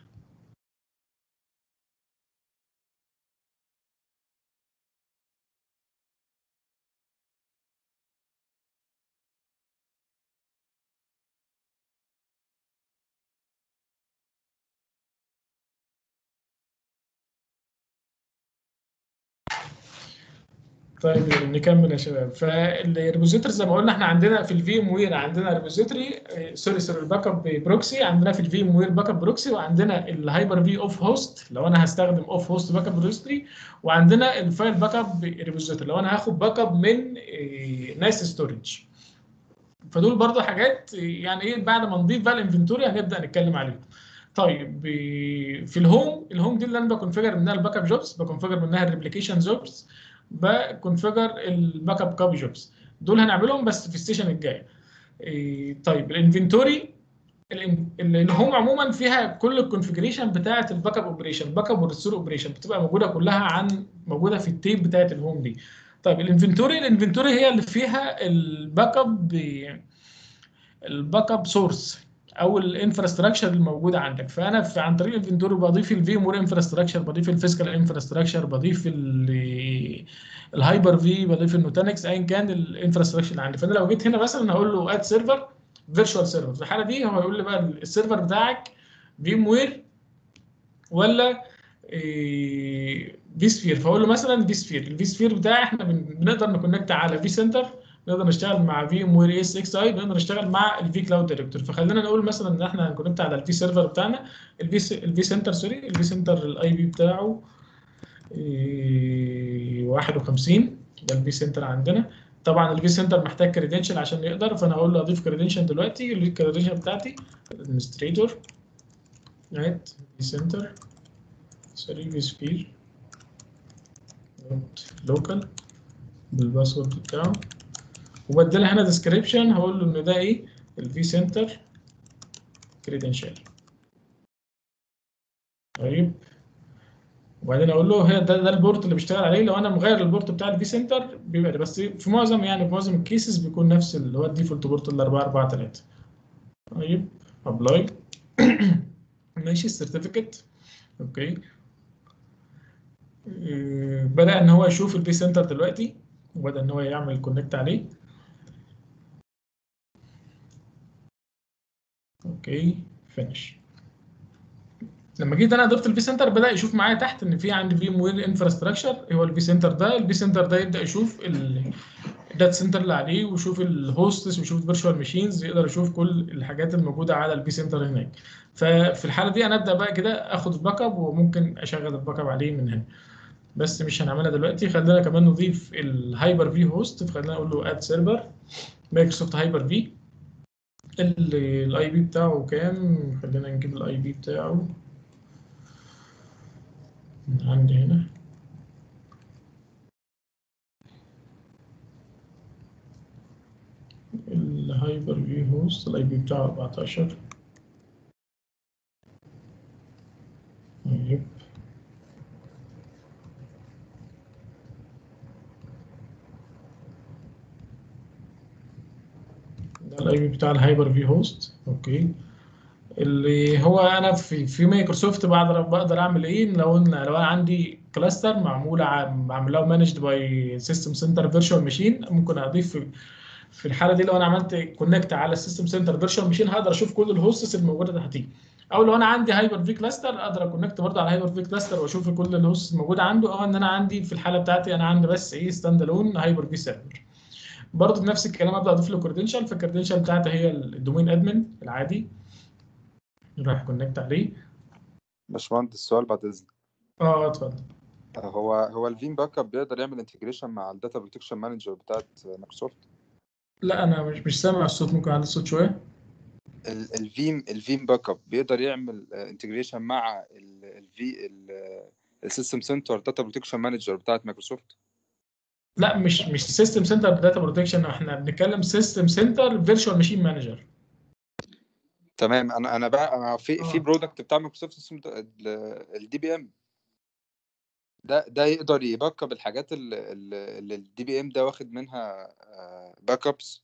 طيب نكمل يا شباب فالريبوزيتوري زي ما قلنا احنا عندنا في الفي ام وير عندنا ريبوزيتوري سوري سوري الباك اب بروكسي عندنا في الفي ام وير باك اب بروكسي وعندنا الهايبر في اوف هوست لو انا هستخدم اوف هوست باك اب ريبوزيتوري وعندنا الفايل باك اب ريبوزيتوري لو انا هاخد باك اب من ناس ستورج فدول برضو حاجات يعني ايه بعد ما نضيف بقى الانفنتوري هنبدا نتكلم عليهم طيب في الهوم الهوم دي اللي انا بكونفيجر منها الباك اب جوبز بكونفيجر منها الريبليكيشن جوبز بكونفيجر الباك اب كوبي جوبز دول هنعملهم بس في السيشن الجاي إيه طيب الانفنتوري الهوم عموما فيها كل الكونفجريشن بتاعه الباك اب اوبريشن الباك اب والريستور اوبريشن بتبقى موجوده كلها عن موجوده في التيب بتاعه الهوم دي طيب الانفنتوري الانفنتوري هي اللي فيها الباك اب الباك اب سورس او الانفراستراكشر الموجوده عندك فانا في عن طريق الانفنتوري بضيف الفي مور انفراستراكشر بضيف الفيزيكال انفراستراكشر بضيف ال- الهايبر في بضيف النوتانكس ايا كان الانفراستراكشر اللي عندي فانا لو جيت هنا مثلا هقول له اد سيرفر فيرتشوال سيرفر في الحاله دي هو هيقول لي بقى السيرفر بتاعك فيم وير ولا في سفير فاقول له مثلا في سفير الفي سفير بتاعي احنا بن- بنقدر نكونكت على في سنتر نقدر نشتغل مع في ام وير اس اكس اي نقدر نشتغل مع الفي كلاود دايركتور فخلينا نقول مثلا ان احنا هنكونكت على الفي سيرفر بتاعنا الفي الفي سنتر سوري الفي سنتر الاي بي بتاعه إيه، 51 ده الفي سنتر عندنا طبعا الفي سنتر محتاج كريدنشال عشان يقدر فانا هقول له اضيف كريدنشال دلوقتي الكريدنشال بتاعتي ادمنستريتور ات في سنتر سوري في سبير لوكال بالباسورد بتاعه وبدلها هنا ديسكريبشن هقول له ان ده ايه الفي سنتر كريدنشال طيب وبعدين اقول له هي ده ده البورت اللي بيشتغل عليه لو انا مغير البورت بتاع الفي سنتر بيبقى ده بس في معظم يعني في معظم الكيسز بيكون نفس اللي هو الديفولت بورت ال 443 طيب ابلاي ماشي السيرتيفيكت اوكي آه، بدأ ان هو يشوف الفي سنتر دلوقتي وبدأ ان هو يعمل كونكت عليه اوكي فينش لما جيت انا ضفت الفي سنتر بدا يشوف معايا تحت ان في عندي في وير انفراستراكشر هو الفي سنتر ده الفي سنتر ده يبدا يشوف الداتا سنتر اللي عليه ويشوف الهوستس ويشوف الفيرتشوال ماشينز يقدر يشوف كل الحاجات الموجوده على الفي سنتر هناك ففي الحاله دي انا ابدا بقى كده اخد الباك اب وممكن اشغل الباك اب عليه من هنا بس مش هنعملها دلوقتي خلينا كمان نضيف الهايبر في هوست فخلينا اقول له اد سيرفر مايكروسوفت هايبر في الاي بي بتاعه كام خلينا نجيب الاي بي بتاعه من عندي هنا الهايبر في هوست الاي بي بتاعه 14 طيب ده الاي بي بتاع الهايبر في هوست اوكي اللي هو انا في في مايكروسوفت بقدر بقدر اعمل ايه لو إن لو انا عندي كلاستر معموله ع- معموله مانجد باي سيستم سنتر فيرتشوال ماشين ممكن اضيف في في الحاله دي لو انا عملت كونكت على السيستم سنتر فيرتشوال ماشين هقدر اشوف كل الهوستس الموجوده تحتيه او لو انا عندي هايبر في كلاستر اقدر اكونكت برضه على هايبر في كلاستر واشوف كل الهوستس الموجوده عنده او ان انا عندي في الحاله بتاعتي انا عندي بس ايه ستاند الون هايبر في سيرفر برضه بنفس الكلام ابدا اضيف له كريدنشال فالكريدنشال بتاعتي هي الدومين ادمن العادي راح كونكت عليه باشمهندس سؤال بعد اذنك اه اتفضل هو هو الفيم باك اب بيقدر يعمل انتجريشن مع الداتا بروتكشن مانجر بتاعت مايكروسوفت لا انا مش مش سامع الصوت ممكن اعلي الصوت شويه الفيم الفيم باك اب بيقدر يعمل انتجريشن مع الفي السيستم سنتر داتا بروتكشن مانجر بتاعت مايكروسوفت لا مش مش سيستم سنتر داتا بروتكشن احنا بنتكلم سيستم سنتر فيرتشوال ماشين مانجر تمام انا انا بقى أنا في في آه. برودكت بتاع مايكروسوفت اسمه الدي بي ام ده ده يقدر يباك اب الحاجات اللي اللي الدي بي ام ده واخد منها باك ابس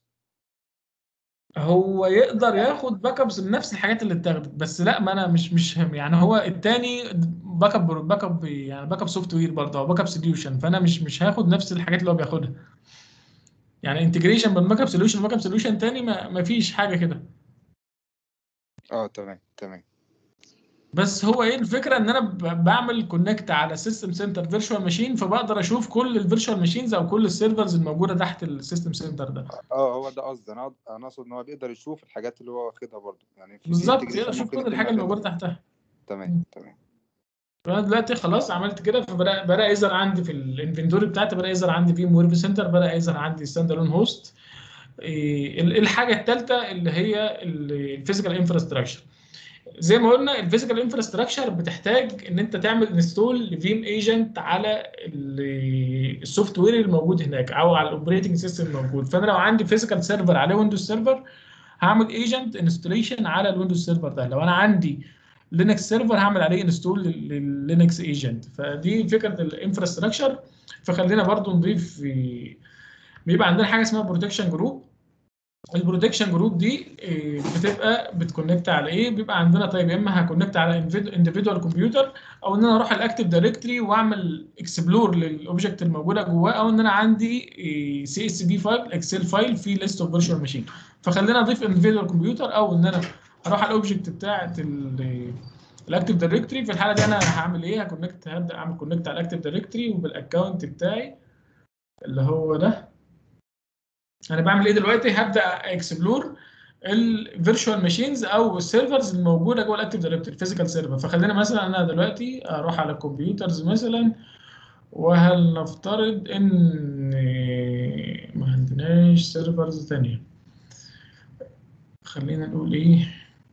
هو يقدر ياخد باك ابس بنفس الحاجات اللي اتاخدت بس لا ما انا مش مش هم يعني هو التاني باك اب باك اب يعني باك اب سوفت وير برضه او باك اب سوليوشن فانا مش مش هاخد نفس الحاجات اللي هو بياخدها يعني انتجريشن بين باك اب سوليوشن وباك اب سوليوشن تاني ما, ما فيش حاجه كده اه تمام تمام بس هو ايه الفكره ان انا ب- بعمل كونكت على سيستم سنتر فيرتشوال ماشين فبقدر اشوف كل الفيرتشوال ماشينز او كل السيرفرز الموجوده تحت السيستم سنتر ده اه هو ده قصدي انا قصد- انا اقصد ان هو بيقدر يشوف الحاجات اللي هو واخدها برضه يعني في في بالظبط integration يقدر يشوف ممكن كل يكون الحاجه ما بين الموجوده تحتها تمام تمام فانا دلوقتي خلاص عملت كده فبدا بدا يظهر عندي في الانفنتوري بتاعتي بدا يظهر عندي في ويب سنتر بدا يظهر عندي ستاند الون هوست الحاجه الثالثه اللي هي الفيزيكال انفراستراكشر زي ما قلنا الفيزيكال انفراستراكشر بتحتاج ان انت تعمل انستول لفيم ايجنت على السوفت وير الموجود هناك او على الاوبريتنج سيستم الموجود فانا لو عندي فيزيكال سيرفر عليه ويندوز سيرفر هعمل ايجنت انستليشن على الويندوز سيرفر ده لو انا عندي لينكس سيرفر هعمل عليه انستول لللينكس ايجنت فدي فكره الانفراستراكشر فخلينا برضو نضيف في بيبقى عندنا حاجه اسمها بروتكشن جروب البروتكشن جروب دي إيه، بتبقى بتكونكت على ايه بيبقى عندنا طيب يا اما هكونكت على انديفيدوال كمبيوتر او ان انا اروح الاكتيف دايركتوري واعمل اكسبلور للاوبجكت الموجوده جواه او ان انا عندي سي اس في فايل اكسل فايل فيه ليست اوف فيرتشوال ماشين فخلينا اضيف انديفيدوال كمبيوتر او ان انا اروح على الاوبجكت بتاعه الاكتيف دايركتوري في الحاله دي انا هعمل ايه هكونكت هبدا اعمل كونكت على الاكتيف دايركتوري وبالاكونت بتاعي اللي هو ده انا بعمل ايه دلوقتي هبدا اكسبلور الفيرتشوال ماشينز او السيرفرز الموجوده جوه الاكتيف دايركتوري فيزيكال سيرفر فخلينا مثلا انا دلوقتي اروح على الكمبيوترز مثلا وهل نفترض ان ما عندناش سيرفرز ثانيه خلينا نقول ايه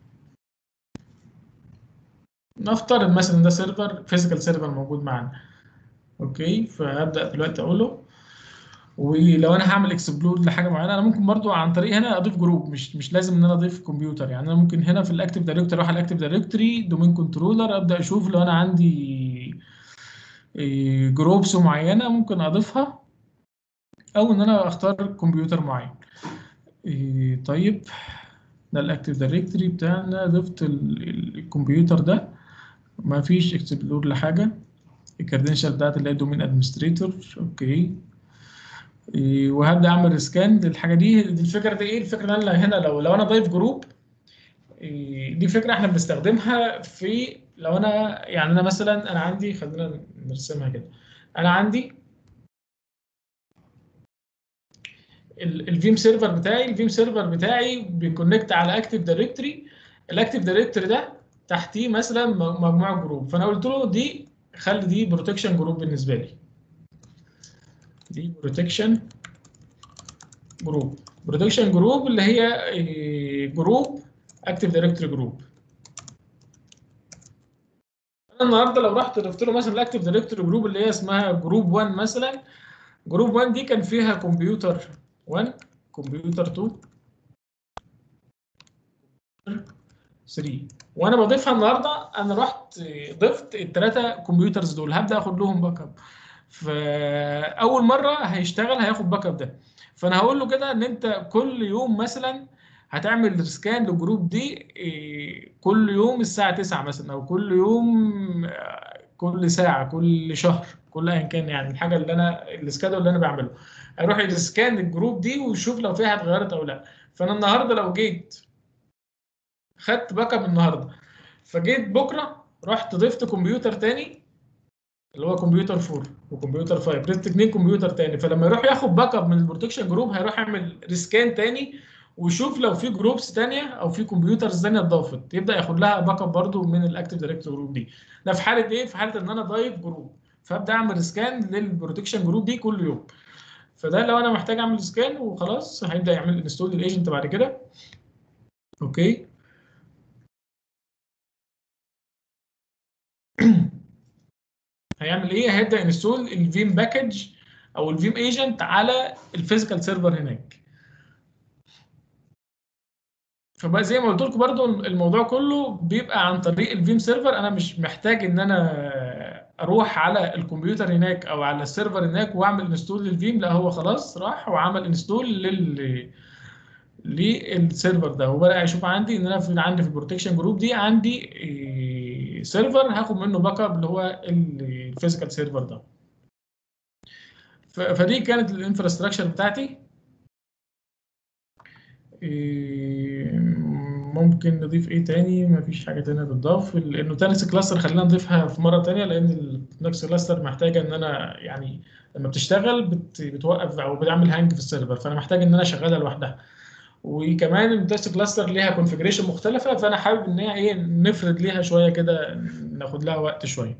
نفترض مثلا ده سيرفر فيزيكال سيرفر موجود معانا اوكي فهبدا دلوقتي اقوله ولو انا هعمل اكسبلور لحاجه معينه انا ممكن برضو عن طريق هنا اضيف جروب مش مش لازم ان انا اضيف كمبيوتر يعني انا ممكن هنا في الاكتيف دايركتوري اروح على الاكتيف دايركتوري دومين كنترولر ابدا اشوف لو انا عندي جروبس معينه ممكن اضيفها او ان انا اختار كمبيوتر معين إيه، طيب ده الاكتيف دايركتوري بتاعنا ضفت ال- ال- الكمبيوتر ده ما فيش اكسبلور لحاجه الكردنشال بتاعت اللي هي دومين ادمنستريتور اوكي إيه، وهبدا اعمل سكان للحاجه دي دي الفكره دي ايه الفكره ان انا هنا لو لو انا ضايف جروب إيه، دي فكره احنا بنستخدمها في لو انا يعني انا مثلا انا عندي خلينا نرسمها كده انا عندي الفيم سيرفر بتاعي الفيم سيرفر بتاعي بيكونكت على اكتيف دايركتوري الاكتيف دايركتوري ده تحتيه مثلا م- مجموعه جروب فانا قلت له دي خلي دي بروتكشن جروب بالنسبه لي دي بروتكشن جروب بروتكشن جروب اللي هي إيه، جروب اكتيف دايركتوري جروب انا النهارده لو رحت ضفت له مثلا الاكتيف دايركتوري جروب اللي هي اسمها جروب 1 مثلا جروب 1 دي كان فيها كمبيوتر 1 كمبيوتر 2 3 وانا بضيفها النهارده انا رحت ضفت الثلاثه كمبيوترز دول هبدا اخد لهم باك اب فاول مره هيشتغل هياخد باك اب ده فانا هقول له كده ان انت كل يوم مثلا هتعمل سكان للجروب دي إيه، كل يوم الساعه 9 مثلا او كل يوم آه، كل ساعه كل شهر كل ايا كان يعني الحاجه اللي انا السكادول اللي انا بعمله هيروح يسكان الجروب دي ويشوف لو فيها اتغيرت او لا فانا النهارده لو جيت خدت باك اب النهارده فجيت بكره رحت ضفت كمبيوتر تاني اللي هو كمبيوتر 4 وكمبيوتر 5 ضفت اتنين كمبيوتر تاني فلما يروح ياخد باك اب من البروتكشن جروب هيروح يعمل ريسكان تاني ويشوف لو في جروبس تانية او في كمبيوترز تانية اتضافت يبدا ياخد لها باك اب برده من الاكتيف دايركتور جروب دي ده في حاله ايه في حاله ان انا ضايف جروب فابدا اعمل سكان للبروتكشن جروب دي كل يوم فده لو انا محتاج اعمل سكان وخلاص هيبدا يعمل انستول للايجنت بعد كده اوكي هيعمل ايه هيبدا انستول الفيم باكج او الفيم ايجنت على الفيزيكال سيرفر هناك فبقى زي ما قلت لكم برضو الموضوع كله بيبقى عن طريق الفيم سيرفر انا مش محتاج ان انا اروح على الكمبيوتر هناك او على السيرفر هناك واعمل انستول للفيم لا هو خلاص راح وعمل انستول لل للسيرفر ده وبدا يشوف عندي ان انا في عندي في البروتكشن جروب دي عندي إيه، سيرفر هاخد منه باك اب اللي هو الفيزيكال سيرفر ده ف- فدي كانت الانفراستراكشر بتاعتي إيه، ممكن نضيف ايه تاني مفيش حاجه تانية تضاف لانه تانس كلاستر خلينا نضيفها في مره تانية لان النكس كلاستر محتاجه ان انا يعني لما بتشتغل بت بتوقف او بتعمل هانج في السيرفر فانا محتاج ان انا اشغلها لوحدها وكمان التست كلاستر ليها كونفجريشن مختلفه فانا حابب ان هي ايه نفرد ليها شويه كده ناخد لها وقت شويه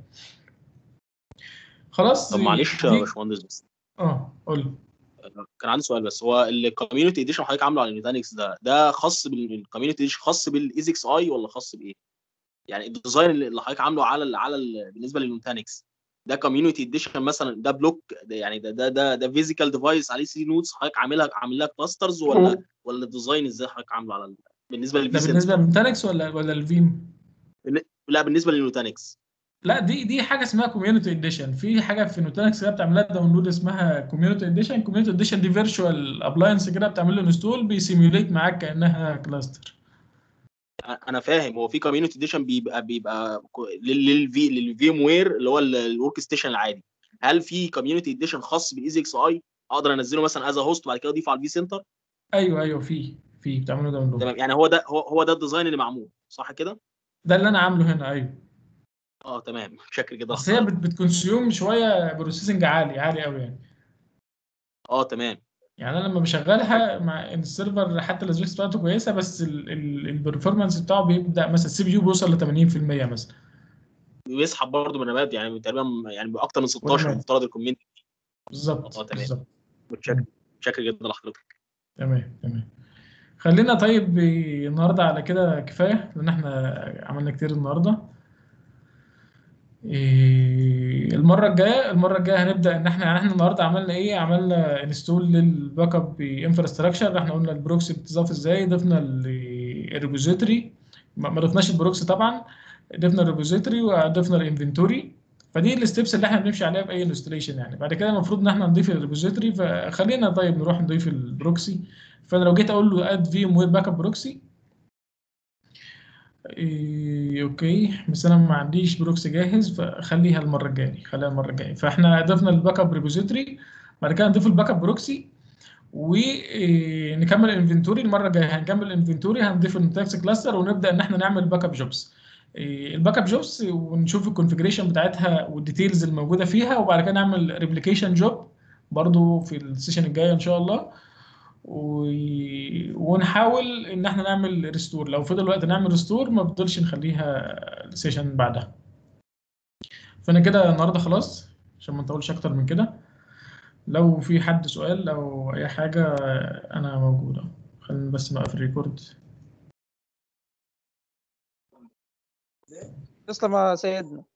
خلاص طب معلش دي- يا باشمهندس بس اه قول لي كان عندي سؤال بس هو الكوميونتي اديشن حضرتك عامله على النيوتانكس ده ده خاص بالكوميونتي اديشن خاص بالايز اكس اي ولا خاص بايه؟ يعني الديزاين اللي اللي حضرتك عامله على ال على ال بالنسبه للنيوتانكس ده كوميونتي اديشن مثلا ده بلوك ده يعني ده ده ده ده فيزيكال ديفايس عليه سي نوتس حضرتك عاملها عامل لها كلاسترز ولا ولا الديزاين ازاي حضرتك عامله على ال- بالنسبه ده للفي بالنسبه للميتاليكس ولا ولا الفيم لا بالنسبه للنوتانكس لا دي دي حاجه اسمها كوميونتي اديشن في حاجه في نوتانكس كده بتعمل لها داونلود اسمها كوميونتي اديشن كوميونتي اديشن دي فيرتشوال ابلاينس كده بتعمل له انستول بيسيميوليت معاك كانها كلاستر انا فاهم هو في كوميونتي اديشن بيبقى بيبقى للفي للفيم وير اللي هو الورك ستيشن العادي هل في كوميونتي اديشن خاص بالايزي اكس اي اقدر انزله مثلا از هوست بعد كده اضيفه على الفي سنتر ايوه ايوه في في بتعمل له داونلود تمام يعني هو ده هو, هو ده الديزاين اللي معمول صح كده ده اللي انا عامله هنا ايوه اه تمام شكل كده بس هي بت- بتكونسيوم شويه بروسيسنج عالي عالي قوي يعني اه تمام يعني انا لما بشغلها مع ان السيرفر حتى السبيكس بتاعته كويسه بس البرفورمانس بتاعه بيبدا مثلا السي بي يو بيوصل ل 80% مثلا بيسحب برضه من رماد يعني تقريبا يعني اكتر من 16 ورماد. مفترض الكوميونتي بالظبط اه تمام بالظبط متشكر متشكر جدا لحضرتك تمام تمام خلينا طيب النهارده على كده كفايه لان احنا عملنا كتير النهارده إيه، المره الجايه المره الجايه هنبدا ان احنا يعني احنا النهارده عملنا ايه عملنا انستول للباك اب انفراستراكشر احنا قلنا البروكسي بتضاف ازاي ضفنا ال- الريبوزيتوري ما ما ضفناش البروكسي طبعا ضفنا الريبوزيتوري وضفنا الانفنتوري فدي الستبس اللي احنا بنمشي عليها في اي انستليشن يعني بعد كده المفروض ان احنا نضيف الريبوزيتوري فخلينا طيب نروح نضيف البروكسي فانا لو جيت اقول له اد في ام وير باك اب بروكسي إيه اوكي بس انا ما عنديش بروكسي جاهز فخليها المره الجايه خليها المره الجايه فاحنا ضفنا الباك اب ريبوزيتوري بعد كده نضيف الباك اب بروكسي ونكمل الانفنتوري المره الجايه هنكمل الانفنتوري هنضيف النوتاكس كلاستر ونبدا ان احنا نعمل باك اب جوبز الباك اب جوبز ونشوف الكونفجريشن بتاعتها والديتيلز الموجوده فيها وبعد كده نعمل ريبليكيشن جوب برضو في السيشن الجايه ان شاء الله و... ونحاول ان احنا نعمل ريستور لو فضل وقت نعمل ريستور ما بفضلش نخليها السيشن بعدها فانا كده النهارده خلاص عشان ما نطولش اكتر من كده لو في حد سؤال او اي حاجه انا موجود أهو. خلينا بس نوقف الريكورد تسلم يا سيدنا